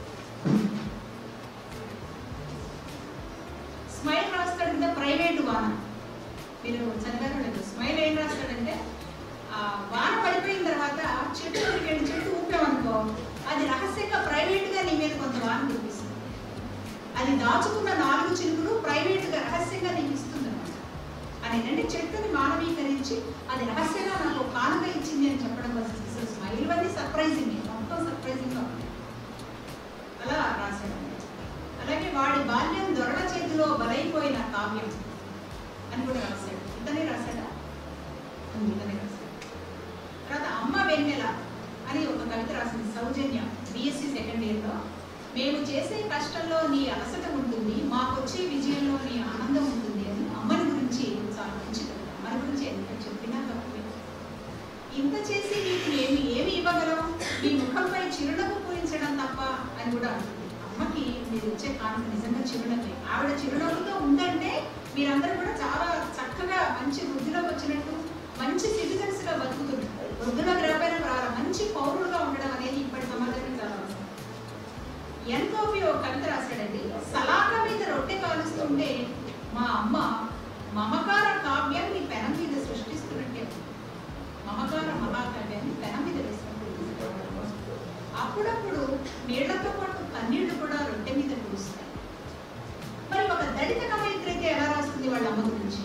Speaker 3: స్మైల్ రాస్తాడు కదా ప్రైవేట్ వాన మీరు చదివారో లేదు స్మైల్ ఏం రాస్తాడంటే ఆ వాన పడిపోయిన తర్వాత చెట్టు దగ్గరికి వెళ్ళి చెట్టు ఊపామనుకో అది రహస్యంగా ప్రైవేట్ గా నీ మీద కొంత వాన కురిపిస్తుంది అది దాచుకున్న నాలుగు చినుకులు ప్రైవేట్ గా రహస్యంగా నీకు ఇస్తుంది అనమాట అనేది అంటే చెట్టుని మానవీకరించి అది రహస్యంగా నాకు ఒక కానుక ఇచ్చింది అని చెప్పడం కోసం స్మైల్ ఇవన్నీ సర్ప్రైజింగ్ మొత్తం సర్ప్రైజింగ్ గా ఉంది అలా రాశాడు అలాగే వాడి బాల్యం దొరల చేతిలో బలైపోయిన కావ్యం అని కూడా రాశాడు ఇతనే రాశాడా ఉమ్, ఇతనే రాశాడు తర్వాత అమ్మ వెన్నెల అని ఒక కవిత రాసింది సౌజన్య బిఎస్సి సెకండ్ ఇయర్లో మేము చేసే కష్టంలో నీ అలసట ఉంటుంది మాకొచ్చే విజయంలో నీ ఆనందం ఉంటుంది అని అమ్మని గురించి చాలా మంచి కవిత అమ్మని గురించి ఎంత చెప్పినా తక్కువే ఇంత చేసి నీకు ఏమి ఏమి ఇవ్వగలం నీ ముఖంపై చిరునవ్వు పూరించడం తప్ప అని కూడా అంటుంది అమ్మకి మీరు ఇచ్చే కానుక నిజంగా చిరునవ్వే ఆవిడ చిరునవ్వుతో ఉందంటే మీరందరూ కూడా చాలా చక్కగా మంచి వృద్ధిలోకి వచ్చినట్టు మంచి సిటిజన్స్ గా బతుకుతున్నారు వృద్ధులకు రాబోయిన రాల మంచి పౌరులుగా ఉండడం అనేది ఇప్పటి సమాజానికి చాలా అవసరం ఎంతోపి ఒక కవిత రాశాడండి సలాక మీద రొట్టె కాలుస్తుంటే మా అమ్మ మమకార కావ్యాన్ని పెనం మీద సృష్టిస్తున్నట్టే ఉంది. మమకార మహాకావ్యాన్ని పెనం మీద వేసినట్టు ఉంది. అప్పుడప్పుడు నీళ్లతో పాటు కన్నీళ్లు కూడా రొట్టె మీద కురుస్తాయి మరి ఒక దళిత కవయిత్రి అయితే ఎలా రాస్తుంది వాళ్ళ అమ్మ గురించి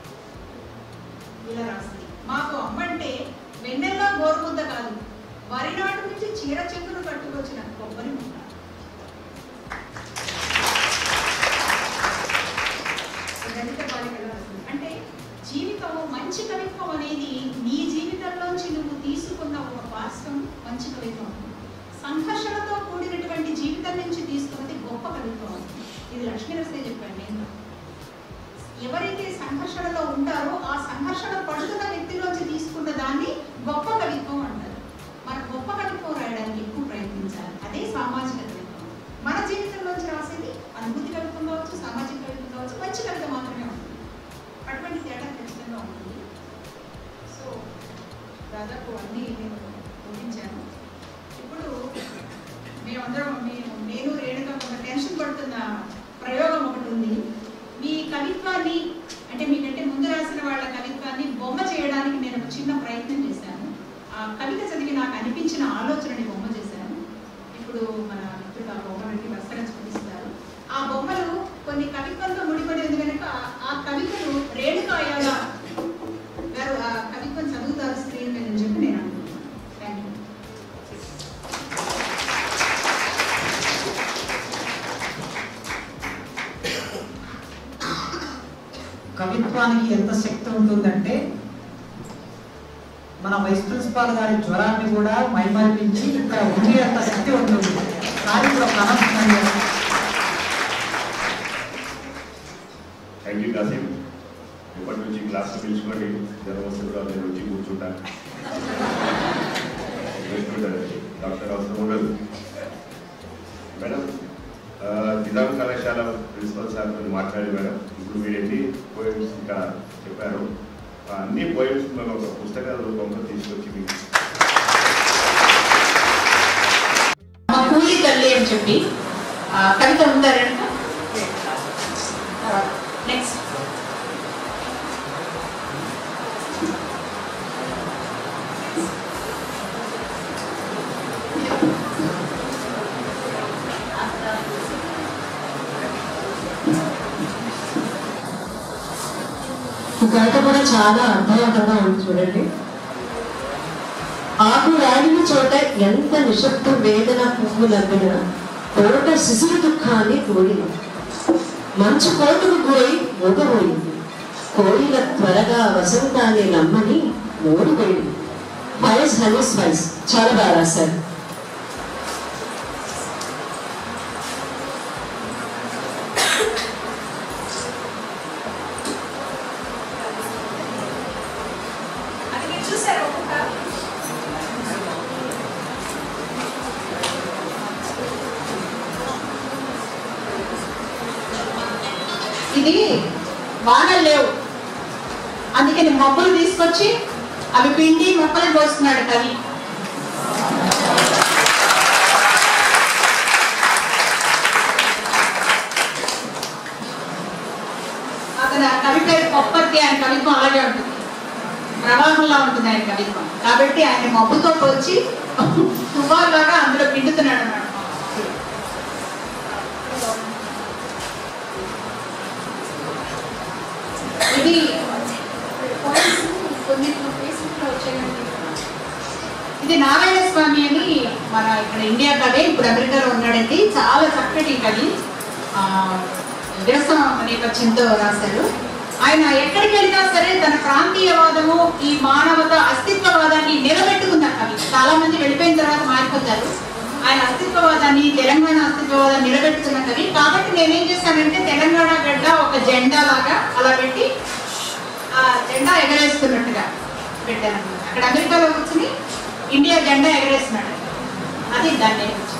Speaker 3: ఇలా రాస్తుంది మాకు అమ్మ అంటే వెన్నెల్లో గోరుముద్ద కాదు వరి నాటు నుంచి చీర చెక్కును కట్టుకొచ్చిన కొబ్బరి ముద్ద దళిత బాలికలు రాస్తుంది. అంటే జీవితం మంచి కవిత్వం అనేది నీ జీవితంలోంచి నువ్వు తీసుకున్న ఒక పార్శ్వం మంచి కవిత్వం సంఘర్షణతో కూడినటువంటి జీవితం నుంచి తీసుకున్నది గొప్ప కవిత్వం ఇది లక్ష్మీనరసే చెప్పాను నేను ఎవరైతే సంఘర్షణలో ఉంటారో ఆ సంఘర్షణ పడుతున్న వ్యక్తిలోంచి తీసుకున్న దాన్ని గొప్ప కవిత్వం అంటారు మన గొప్ప కవిత్వం రాయడానికి ఎక్కువ ప్రయత్నించాలి అదే సామాజిక కవిత్వం మన జీవితంలోంచి రాసేది అనుభూతి కవిత్వం కావచ్చు సామాజిక కవిత్వం కావచ్చు మంచి కవిత మాత్రమే ఉంటుంది అటువంటి తేడా ఖచ్చితంగా ఉంటుంది సో దాదాపు అన్నీ నేను ఊహించాను ఇప్పుడు మేమందరం మేము నేను రేణుక కొంత టెన్షన్ పడుతున్న ప్రయోగం ఒకటి ఉంది మీ కవిత్వాన్ని అంటే మీకంటే ముందు రాసిన వాళ్ళ కవిత్వాన్ని బొమ్మ చేయడానికి నేను ఒక చిన్న ప్రయత్నం చేశాను ఆ కవిత చదివి నాకు అనిపించిన ఆలోచనని బొమ్మ చేశాను ఇప్పుడు మన మిత్రుడు ఆ బొమ్మలకి వరుసగా చూపిస్తారు ఆ బొమ్మలు కొన్ని కవిత్వంతో ముడిపడి ఉంది కనుక ఆ- ఆ కవితలు రేణుకాయాల గారు ఆ కవిత్వం చదువుతారు స్క్రీన్ మీద అని చెప్పి నేను అనుకుంటున్నాను థ్యాంక్ యూ
Speaker 2: కవిత్వానికి ఎంత శక్తి ఉంటుందంటే మన వైస్ ప్రిన్సిపాల్ గారి జ్వరాన్ని కూడా మైమరిపించి ఇక్కడ ఉండే అంత శక్తి ఉంటుంది కానీ ఇప్పుడు ఒక అనర్థం
Speaker 4: థ్యాంక్ యూ కాసిం ఇప్పటి నుంచి క్లాస్ పిలుచుకోండి జ్వరం వస్తే కూడా నేను వచ్చి కూర్చుంటాను వేసుకుంటానండి డాక్టర్ అవసరం ఉండదు మేడం ఆ, నిజాం కళాశాల ప్రిన్సిపల్ సార్తో మాట్లాడి మేడం ఇప్పుడు మీరు ఎన్ని పోయిమ్స్ ఇంకా చెప్పారు ఆ అన్ని పోయిమ్స్ మేము ఒక పుస్తకాల రూపంలో తీసుకొచ్చి మీకు
Speaker 3: మా కూలి తల్లి అని చెప్పి ఆ, కవిత ఉందారంట నెక్స్ట్
Speaker 5: ఈ కవిత కూడా చాలా అర్థవంతంగా ఉంది చూడండి ఆకు రాలిన చోట ఎంత నిశ్శబ్ద వేదన పువ్వు లబ్బిన కోట శిశురు దుఃఖాన్ని కోరిన మంచు కోటకు గురై మూగబోయింది కోయిల త్వరగా వసంతాన్ని నమ్మని మూడిపోయింది స్పైస్ హనీ స్పైస్ చాలా బాగా రాశారు
Speaker 3: అది మీరు చూసారా ఒక్కొక్క ఇది వానలు లేవు అందుకని మొక్కలు తీసుకొచ్చి అవి పిండి మొక్కలు పోస్తున్నాడు కవి అతను ఆ కవి పేరు కొప్పర్తి ఆయన కవిత్వం అలాగే ఉంటుంది ప్రవాహంలా ఉంటుంది ఆయన కవిత్వం కాబట్టి ఆయన మబ్బుతో పోల్చి తుఫాన్లాగా అందులో పిండుతున్నాడు అన్నమాట ఇది ఇది నారాయణ స్వామి అని మన ఇక్కడ ఇండియా కవి ఇప్పుడు అమెరికాలో ఉన్నాడండి చాలా చక్కటి కవి ఆ, వ్యవసాయ నేపథ్యంతో రాశారు ఆయన ఎక్కడికి వెళ్ళినా సరే తన ప్రాంతీయవాదము ఈ మానవత అస్తిత్వవాదాన్ని నిలబెట్టుకున్న కవి చాలా మంది వెళ్ళిపోయిన తర్వాత మారిపోతారు ఆయన అస్తిత్వవాదాన్ని తెలంగాణ అస్తిత్వవాదాన్ని నిలబెట్టుకున్న కవి కాబట్టి నేనేం చేశానంటే తెలంగాణ గడ్డ ఒక జెండా లాగా అలా పెట్టి ఆ జెండా ఎగరేస్తున్నట్టుగా పెట్టాను అక్కడ అమెరికాలో కూర్చుని ఇండియా జెండా ఎగరేస్తున్నాడు అది దాన్ని నేర్పించింది.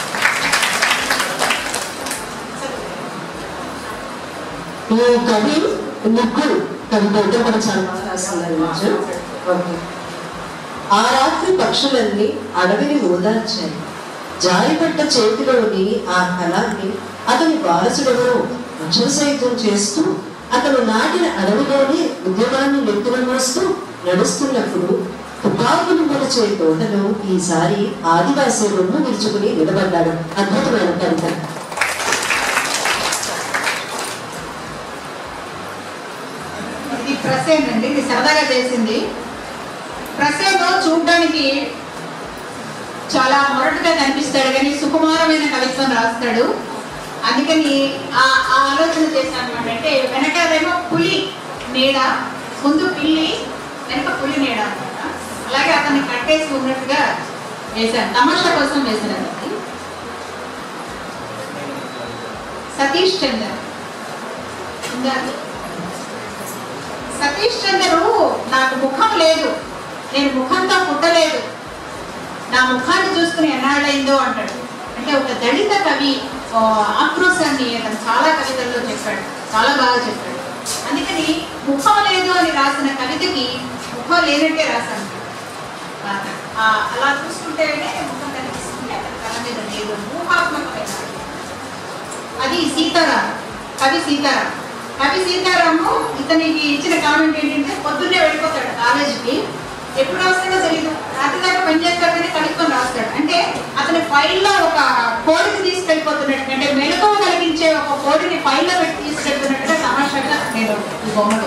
Speaker 5: ఈ కవి ముగ్గురు కవిత ఇద్దరు కూడా చాలా బాగా రాస్తున్నారు ఈరోజు. ఓకే. ఆ రాత్రి పక్షులన్నీ అడవిని ఓదార్చాయి జారిపట్ట చేతిలోని ఆ కళాన్ని అతని వారసుడెవరో అక్షరసహితం చేస్తూ అతను నాటిన అడవిలోని ఉద్యమాన్ని నెత్తున మోస్తూ నడుస్తున్నప్పుడు తుపాకులు మొలిచే తోటలో ఈసారి ఆదివాసీ రొమ్ము విరుచుకుని నిలబడ్డాడు అద్భుతమైన కవిత
Speaker 3: ఇది ప్రసేన్ అండి ఇది సరదాగా చేసింది ప్రసేన్ చూడడానికి చాలా మొరటుగా కనిపిస్తాడు కానీ సుకుమారమైన కవిత్వం రాస్తాడు అందుకని ఆ ఆ ఆలోచన చేశాను అనమాట అంటే వెనకాలేమో పులి నీడ ముందు పిల్లి వెనక పులి నీడ అనమాట అలాగే అతన్ని కట్టేసి ఉన్నట్టుగా వేశాను తమాషా కోసం వేశాను అది సతీష్ చంద్ర ఉందా అది? సతీష్ చంద్రు నాకు ముఖం లేదు నేను ముఖంతో పుట్టలేదు నా ముఖాన్ని చూసుకుని ఎన్నాళ్ళైందో అంటాడు అంటే ఒక దళిత కవి ఆ, ఆక్రోశాన్ని అతను చాలా కవితల్లో చెప్పాడు చాలా బాగా చెప్పాడు అందుకని ముఖం లేదు అని రాసిన కవితకి ముఖం లేనట్టే రాశాను ఆ, అలా చూసుకుంటేనే ముఖం కనిపిస్తుంది అతని కళ మీద లేదు ఊహాత్మకమైన అది సీతారాం కవి సీతారాం కవి సీతారాము ఇతనికి ఇచ్చిన కామెంట్ ఏంటంటే పొద్దున్నే వెళ్ళిపోతాడు కాలేజీకి ఎప్పుడు వస్తాడో తెలియదు రాత్రి దాకా పనిచేస్తాడు కానీ కవిత్వం రాస్తాడు అంటే అతని ఫైల్లో ఒక కోడిని తీసుకెళ్ళిపోతున్నట్టు అంటే మెలకువ కలిగించే ఒక కోడిని ఫైల్లో పెట్టి తీసుకెళ్తున్నట్టుగా తమాషాగా నేను ఈ బొమ్మలో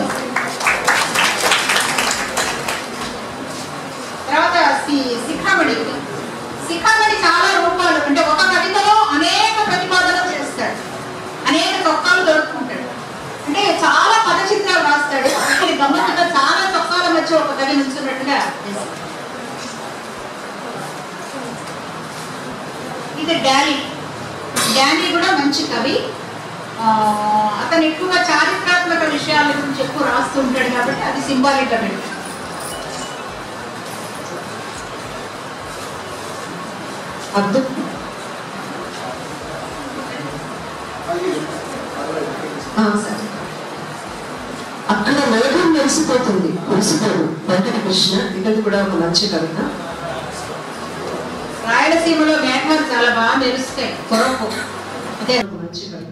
Speaker 3: తర్వాత సి- శిఖామణి శిఖామణి చాలా రూపాలు అంటే ఒక కవితలో అనేక ప్రతిపాదనలు చేస్తాడు అనేక చొక్కాలు దొరుకుతుంటాడు అంటే చాలా పద చిత్రాలు రాస్తాడు ఇక్కడ గమ్మత్తుగా చాలా చొక్కాల మధ్య ఒక కవి నుంచున్నట్టుగా చేస్తాడు. ఇది డాలీ డాలీ కూడా మంచి కవి ఆ, అతను ఎక్కువగా చారిత్రాత్మక విషయాల గురించి ఎక్కువ రాస్తూ ఉంటాడు కాబట్టి అది సింబాలిక్ గా పెడతాడు
Speaker 5: అబ్దుల్ ఆ, సరే. అక్కడ మేఘం మెరిసిపోతుంది మెరిసిపోదు వెంకట కృష్ణ ఇది కూడా ఒక మంచి కవిత
Speaker 3: రాయలసీమలో మేఘాలు చాలా బాగా మెరుస్తాయి కొరకు అదే
Speaker 5: ఒక మంచి కవిత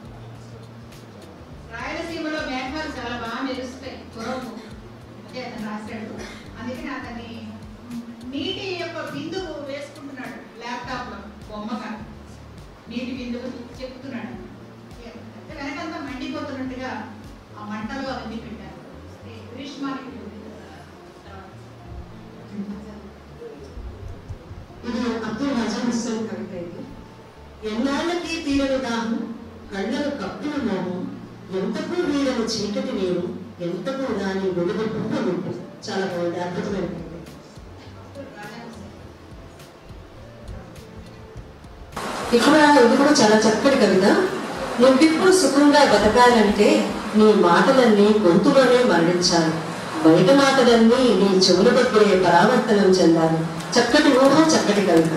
Speaker 3: రాయలసీమలో మేఘాలు చాలా బాగా మెరుస్తాయి కొరకు అదే అతను రాశాడు అందుకని అతన్ని నీటి యొక్క బిందువు వేసుకుంటున్నాడు ల్యాప్టాప్ లో బొమ్మగా నీటి బిందువు చెప్తున్నాడు అంటే వెనకంతా మండిపోతున్నట్టుగా ఆ మంటలు అవన్నీ పెట్టారు ఈ గ్రీష్మానికి ఉంది కదా.
Speaker 5: ఇది అబ్దుల్ హజార్ హుస్సేన్ కవిత ఇది ఎన్నాళ్ళకి తీరని దాహం కళ్ళను కప్పిన మోహం ఎంతకు వీడని చీకటి నీరు ఎంతకు దాని వెలుగు పువ్వు విప్పు చాలా బాగుంది అద్భుతమైన కవిత ఇక్కడ ఇది కూడా చాలా చక్కటి కవిత నువ్విప్పుడు సుఖంగా బతకాలంటే నీ మాటలన్నీ గొంతులోనే మరణించాలి బయట మాటలన్నీ నీ చెవుల దగ్గరే పరావర్తనం చెందాలి చక్కటి ఊహ చక్కటి కవిత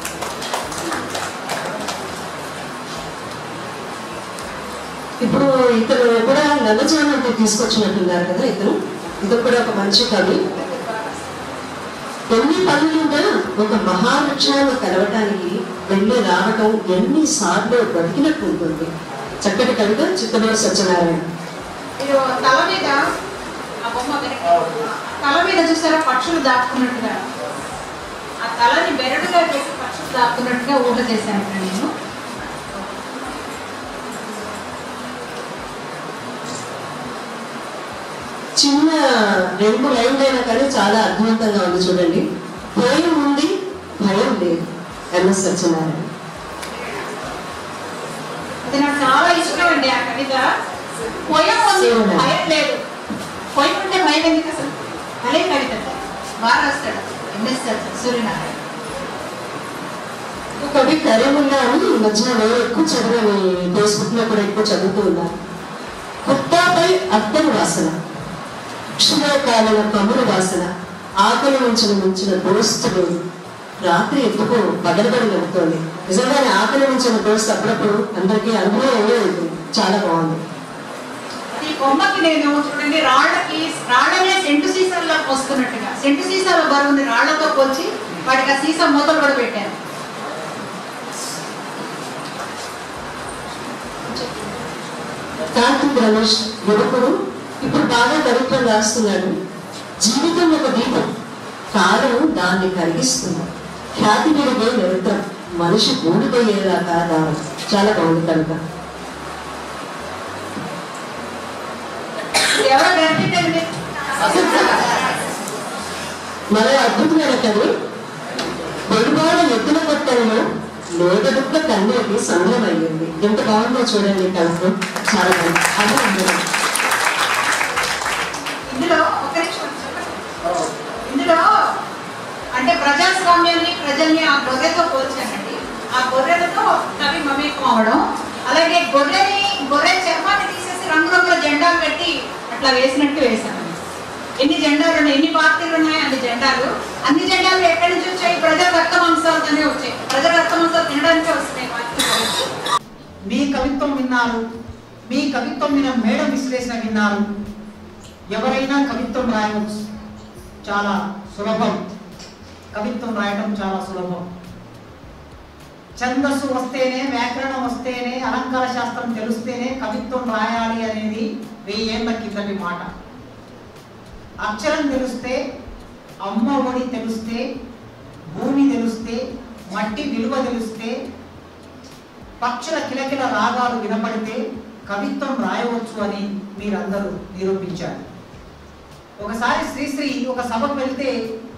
Speaker 5: ఇప్పుడు ఇతను కూడా నల్లజానంతో తీసుకొచ్చినట్టున్నారు కదా ఇతను ఇది కూడా ఒక మంచి కవి ఎన్ని పనులున్నా ఒక మహావృక్షాన్ని కలవటానికి వెళ్ళి రావటం ఎన్ని సార్లు బ్రతికినట్టు ఉంటుంది చక్కటి కవిత చిత్తమూరు సత్యనారాయణ
Speaker 3: మీరు తల మీద ఆ బొమ్మ వెనక తల మీద చూసారా పక్షులు దాక్కున్నట్టుగా ఆ తలని బెరడుగా పెట్టి పక్షులు దాక్కున్నట్టుగా ఊహ చేశాను ఇక్కడ నేను
Speaker 5: చిన్న రెండు లైన్లైనా కానీ చాలా అద్భుతంగా ఉంది చూడండి భయం ఉంది భయం లేదు ఎంఎస్ సత్యనారాయణ
Speaker 3: అది నాకు చాలా ఇష్టం అండి ఆ కవిత పొయ్యం ఉంది
Speaker 5: శివుడా.
Speaker 3: భయం లేదు పొయ్యం ఉంటే భయం ఎందుకు అసలు భలే కవిత బాగా రాస్తాడు ఎంఎస్ సూర్యనారాయణ
Speaker 5: ఒక కవి కరీముల్లా అని ఈ మధ్యన నేను ఎక్కువ చదివాను ఫేస్బుక్ లో కూడా ఎక్కువ చదువుతూ ఉన్నాను కుట్టాపై అద్దం వాసన క్షురకాలన కమురు వాసన ఆకలి ఉంచిన ముంచిన దోస్తుడు రాత్రి ఎందుకు పగలబడి నడుతోంది నిజంగానే ఆకలి ఉంచిన దోస్తు అప్పుడప్పుడు అందరికీ అనుభవం అయ్యే ఉంటుంది చాలా బాగుంది
Speaker 3: ఈ బొమ్మకి నేను చూడండి రాళ్ళకి రాళ్ళనే సెంటు సీసాల్లో పోస్తున్నట్టుగా సెంటు సీసాలో బరువుని రాళ్లతో పోల్చి వాటికి ఆ సీసా మూతలు కూడా పెట్టాను
Speaker 5: కార్తీక్ రమేష్ యువకుడు ఇప్పుడు బాగా కవిత్వం రాస్తున్నాడు జీవితం ఒక దీపం కాలం దాన్ని కరిగిస్తుంది ఖ్యాతి విడిగే నిరంతరం మనిషి ఊడిపోయేలా కాదా చాలా బాగుంది కనుక
Speaker 3: ఇది ఎవరో కనిపించండి
Speaker 5: మరో అద్భుతమైన కవి వెలుబాడ ఎత్తున కొట్టంలో లోగడుక్క కన్నీటి సంఘం అయ్యింది ఎంత బాగుందో చూడండి కవిత్వం చాలా బాగుంది అదే అందరం.
Speaker 3: ఇందులో ఒక నిమిషం చెప్పండి. ఇందులో అంటే ప్రజాస్వామ్యాన్ని ప్రజల్ని ఆ గొర్రెతో పోల్చానండి ఆ గొర్రెలతో కవి మమేకం అవడం అలాగే గొర్రెని గొర్రె చర్మాన్ని తీసేసి రంగురంగుల జెండాలు పెట్టి అట్లా వేసినట్టు వేశాను ఎన్ని జెండాలు ఉన్నాయి ఎన్ని పార్టీలు ఉన్నాయి అన్ని జెండాలు అన్ని జెండాలు ఎక్కడి నుంచి వచ్చాయి ప్రజల రక్త మాంసాలతోనే వచ్చాయి ప్రజల రక్త మాంసాలు తినడానికే వస్తున్నాయి పార్టీలు
Speaker 2: మీ కవిత్వం విన్నారు మీ కవిత్వం మీద మేడం విశ్లేషణ విన్నారు ఎవరైనా కవిత్వం రాయవచ్చు చాలా సులభం కవిత్వం రాయటం చాలా సులభం ఛందస్సు వస్తేనే వ్యాకరణం వస్తేనే అలంకార శాస్త్రం తెలిస్తేనే కవిత్వం రాయాలి అనేది వెయ్యేళ్ల కిందటి మాట అక్షరం తెలిస్తే అమ్మ ఒడి తెలిస్తే భూమి తెలిస్తే మట్టి విలువ తెలిస్తే పక్షుల కిలకిల రాగాలు వినపడితే కవిత్వం రాయవచ్చు అని మీరందరూ నిరూపించారు ఒకసారి శ్రీశ్రీ ఒక సభకు వెళ్తే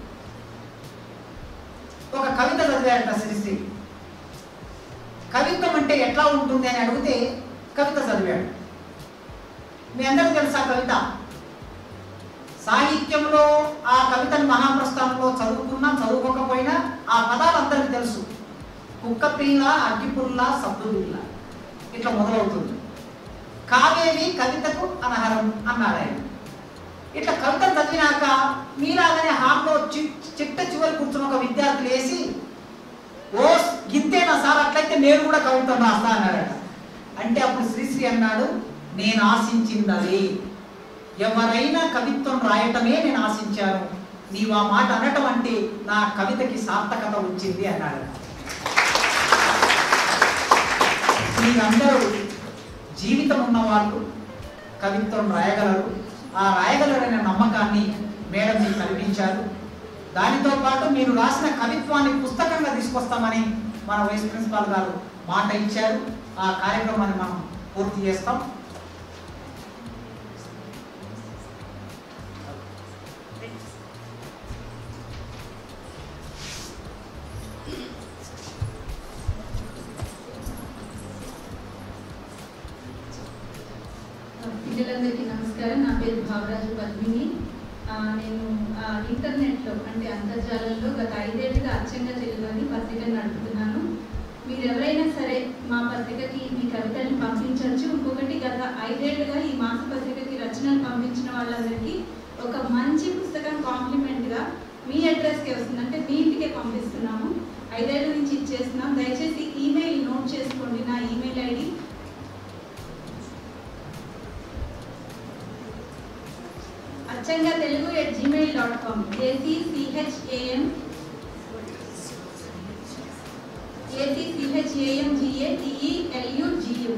Speaker 2: ఒక కవిత చదివారట శ్రీశ్రీ కవిత్వం అంటే ఎట్లా ఉంటుంది అని అడిగితే కవిత చదివాడు మీ అందరికీ తెలుసా కవిత సాహిత్యంలో ఆ కవితను మహాప్రస్థానంలో చదువుకున్నా చదువుకోకపోయినా ఆ పదాలు అందరికీ తెలుసు కుక్క పిల్ల అగ్గిపుల్ల సబ్బు పిల్ల ఇట్లా మొదలవుతుంది కావేరి కవితకు అనహరం అన్నాడు ఆయన ఇట్లా కవితను చదివినాక మీలాగనే హాల్లో చి చిట్ట చివరి కూర్చున్న ఒక విద్యార్థి లేచి ఓ గింతేనా సార్ అట్లయితే నేను కూడా కవిత్వం రాస్తా అన్నాడట అంటే అప్పుడు శ్రీశ్రీ అన్నాడు నేను ఆశించింది అది ఎవరైనా కవిత్వం రాయటమే నేను ఆశించాను నీవు ఆ మాట అనటం అంటే నా కవితకి సార్థకత వచ్చింది అన్నాడు మీరందరూ జీవితం ఉన్న వాళ్ళు కవిత్వం రాయగలరు ఆ రాయగలరనే నమ్మకాన్ని మేడం మీకు కల్పించారు దానితో పాటు మీరు రాసిన కవిత్వాన్ని పుస్తకంగా తీసుకొస్తామని మన వైస్ ప్రిన్సిపాల్ గారు మాట ఇచ్చారు ఆ కార్యక్రమాన్ని మనం పూర్తి చేస్తాం
Speaker 6: పిల్లలందరికీ నమస్కారం నా పేరు భావరాజు పద్మిని ఆ, నేను ఆ, ఇంటర్నెట్లో అంటే అంతర్జాలంలో గత ఐదేళ్లుగా అచ్చంగా తెలుగు అని పత్రికను నడుపుతున్నాను మీరు ఎవరైనా సరే మా పత్రికకి మీ కవితల్ని పంపించవచ్చు ఇంకొకటి గత ఐదేళ్లుగా ఈ మాస పత్రికకి రచనలు పంపించిన వాళ్ళందరికీ ఒక మంచి పుస్తకం కాంప్లిమెంట్గా మీ అడ్రస్కి వస్తుంది అంటే మీ ఇంటికే పంపిస్తున్నాము ఐదేళ్ల నుంచి ఇచ్చేస్తున్నాం దయచేసి ఈమెయిల్ నోట్ చేసుకోండి నా ఈమెయిల్ ఐడి అచ్చంగా Telugu at Gmail dot com ఏసీసీహెచ్ఏఎం ఏసీసీహెచ్ఏఎంజిఏటిఈఎల్యుజియు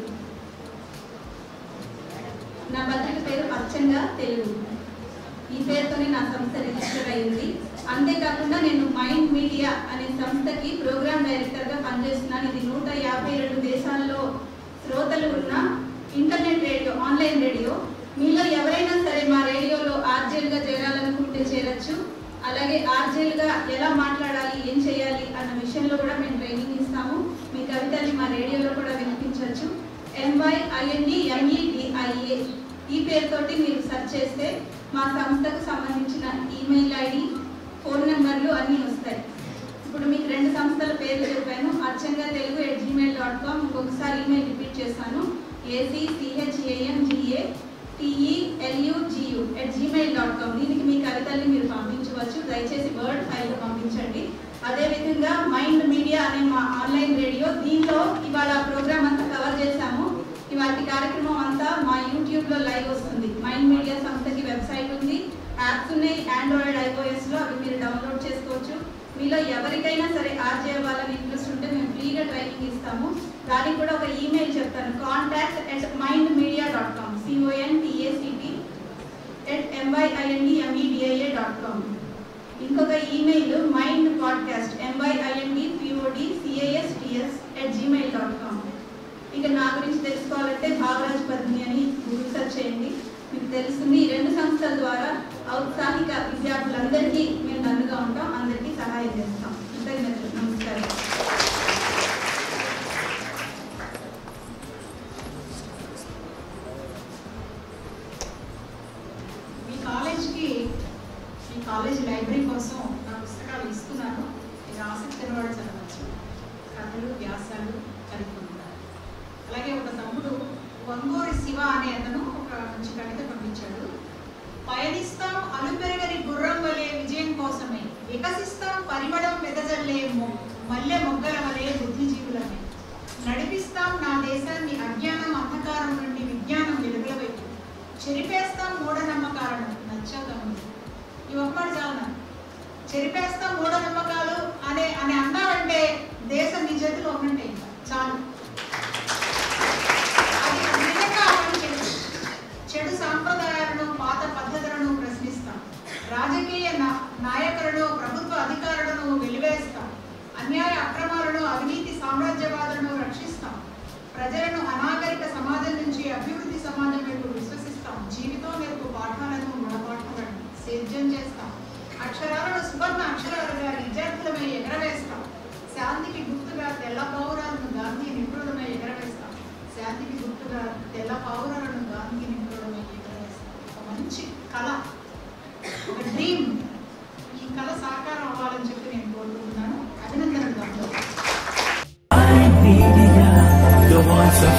Speaker 6: నా పత్రిక పేరు అచ్చంగా తెలుగు ఈ పేరుతోనే నా సంస్థ రిజిస్టర్ అయింది అంతేకాకుండా నేను మైండ్ మీడియా అనే సంస్థకి ప్రోగ్రామ్ డైరెక్టర్గా పనిచేస్తున్నాను ఇది నూట యాభై రెండు దేశాల్లో శ్రోతలు ఉన్న ఇంటర్నెట్ రేడియో ఆన్లైన్ రేడియో మీలో ఎవరైనా సరే మా రేడియోలో ఆర్జేలుగా చేరాలనుకుంటే చేరొచ్చు అలాగే ఆర్జేలుగా ఎలా మాట్లాడాలి ఏం చేయాలి అన్న విషయంలో కూడా మేము ట్రైనింగ్ ఇస్తాము మీ కవితల్ని మా రేడియోలో కూడా వినిపించవచ్చు ఎంవైఐఎన్డి ఎంఈడిఐఏ ఈ పేరుతోటి మీరు సెర్చ్ చేస్తే మా సంస్థకు సంబంధించిన ఈమెయిల్ ఐడి ఫోన్ నెంబర్లు అన్నీ వస్తాయి ఇప్పుడు మీకు రెండు సంస్థల పేర్లు చెప్పాను Acchamga Telugu at Gmail dot com ఇంకొకసారి ఈమెయిల్ రిపీట్ చేస్తాను A C C H A M G A T E L U G U at Gmail dot com దీనికి మీ కవితల్ని మీరు పంపించవచ్చు దయచేసి వర్డ్ ఫైల్ పంపించండి అదేవిధంగా మైండ్ మీడియా అనే మా ఆన్లైన్ రేడియో దీనిలో ఇవాళ ప్రోగ్రామ్ అంతా కవర్ చేశాము ఇవాటి కార్యక్రమం అంతా మా యూట్యూబ్లో లైవ్ వస్తుంది మైండ్ మీడియా సంస్థకి వెబ్సైట్ ఉంది యాప్స్ ఉన్నాయి ఆండ్రాయిడ్ ఐఓఎస్లో అవి మీరు డౌన్లోడ్ చేసుకోవచ్చు మీలో ఎవరికైనా సరే ఆర్జే వాళ్ళని ఇంట్రెస్ట్ ఉంటే మేము ఫ్రీగా ట్రైనింగ్ ఇస్తాము దానికి కూడా ఒక ఈమెయిల్ చెప్తాను contact at mind media dot com CON టిఏసిటి at ఎంవైఐఎన్డిఎంఈడిఐఏ dot com ఇంకొక email mind podcast MYIND POD సిఐఎస్టిఎస్ at Gmail dot com ఇక నా గురించి తెలుసుకోవాలంటే భావరాజ్ పద్మి అని గూగుల్ సెర్చ్ చేయండి మీకు తెలుస్తుంది ఈ రెండు సంస్థల ద్వారా ఔత్సాహిక విద్యార్థులందరికీ మేము నన్నుగా ఉంటాం అందరికీ సహాయం చేస్తాం కృతజ్ఞతలు నమస్కారం
Speaker 3: మీ కాలేజ్కి మీ కాలేజ్ లైబ్రరీ కోసం నా పుస్తకాలు ఇస్తున్నాను ఇది ఆసక్తి ఉన్నవాడు చదవచ్చు కథలు వ్యాసాలు చదువుకుంటారు అలాగే ఒక తమ్ముడు వంగూరి శివ అనే అతను ఒక మంచి కవిత పంపించాడు పయనిస్తాం అలుపెరగని గుర్రం వలె విజయం కోసమే వికసిస్తాం పరిమళం వెదజల్లే మొ- మల్లె మొగ్గల వలె బుద్ధిజీవులమే నడిపిస్తాం నా దేశాన్ని అజ్ఞానం అంధకారం నుండి విజ్ఞానం వెలుగుల వైపు చెరిపేస్తాం మూఢనమ్మకాలను నచ్చా తమ్ముడు ఈ ఒక్కటి చాలు నాకు. చెరిపేస్తాం మూఢనమ్మకాలు అనే అని అన్నావంటే దేశం నీ చేతిలో ఉన్నట్టే ఇంకా చాలు అది నిజంగా ఆ పని చెడు చెడు సాంప్రదాయాలను పాత పద్ధతులను ప్రశ్నిస్తాం రాజకీయ నా- నాయకులను ప్రభుత్వ అధికారులను వెలివేస్తాం అన్యాయ అక్రమాలను అవినీతి సామ్రాజ్యవాదులను రక్షిస్తాం ప్రజలను అనాగరిక సమాజం నుంచి అభివృద్ధి సమాజం వైపు విశ్వసిస్తాం జీవితం నేర్పు పాఠాలను గుణపాఠాలను సేద్యం చేస్తాం అక్షరాలను సువర్ణ అక్షరాలుగా విద్యార్థులమై ఎగరవేస్తాం శాంతికి గుర్తుగా తెల్ల పౌరాలను గాంధీ నిపుణులమై ఎగరవేస్తాం శాంతికి గుర్తుగా తెల్ల పౌరాలను గాంధీ నిపుణులమై ఎగరవేస్తాం ఒక మంచి కళ ఒక డ్రీమ్ ఈ కళ సాకారం అవ్వాలని చెప్పి నేను కోరుకుంటున్నాను అభినందనలు దాంట్లో
Speaker 1: Media, the voice of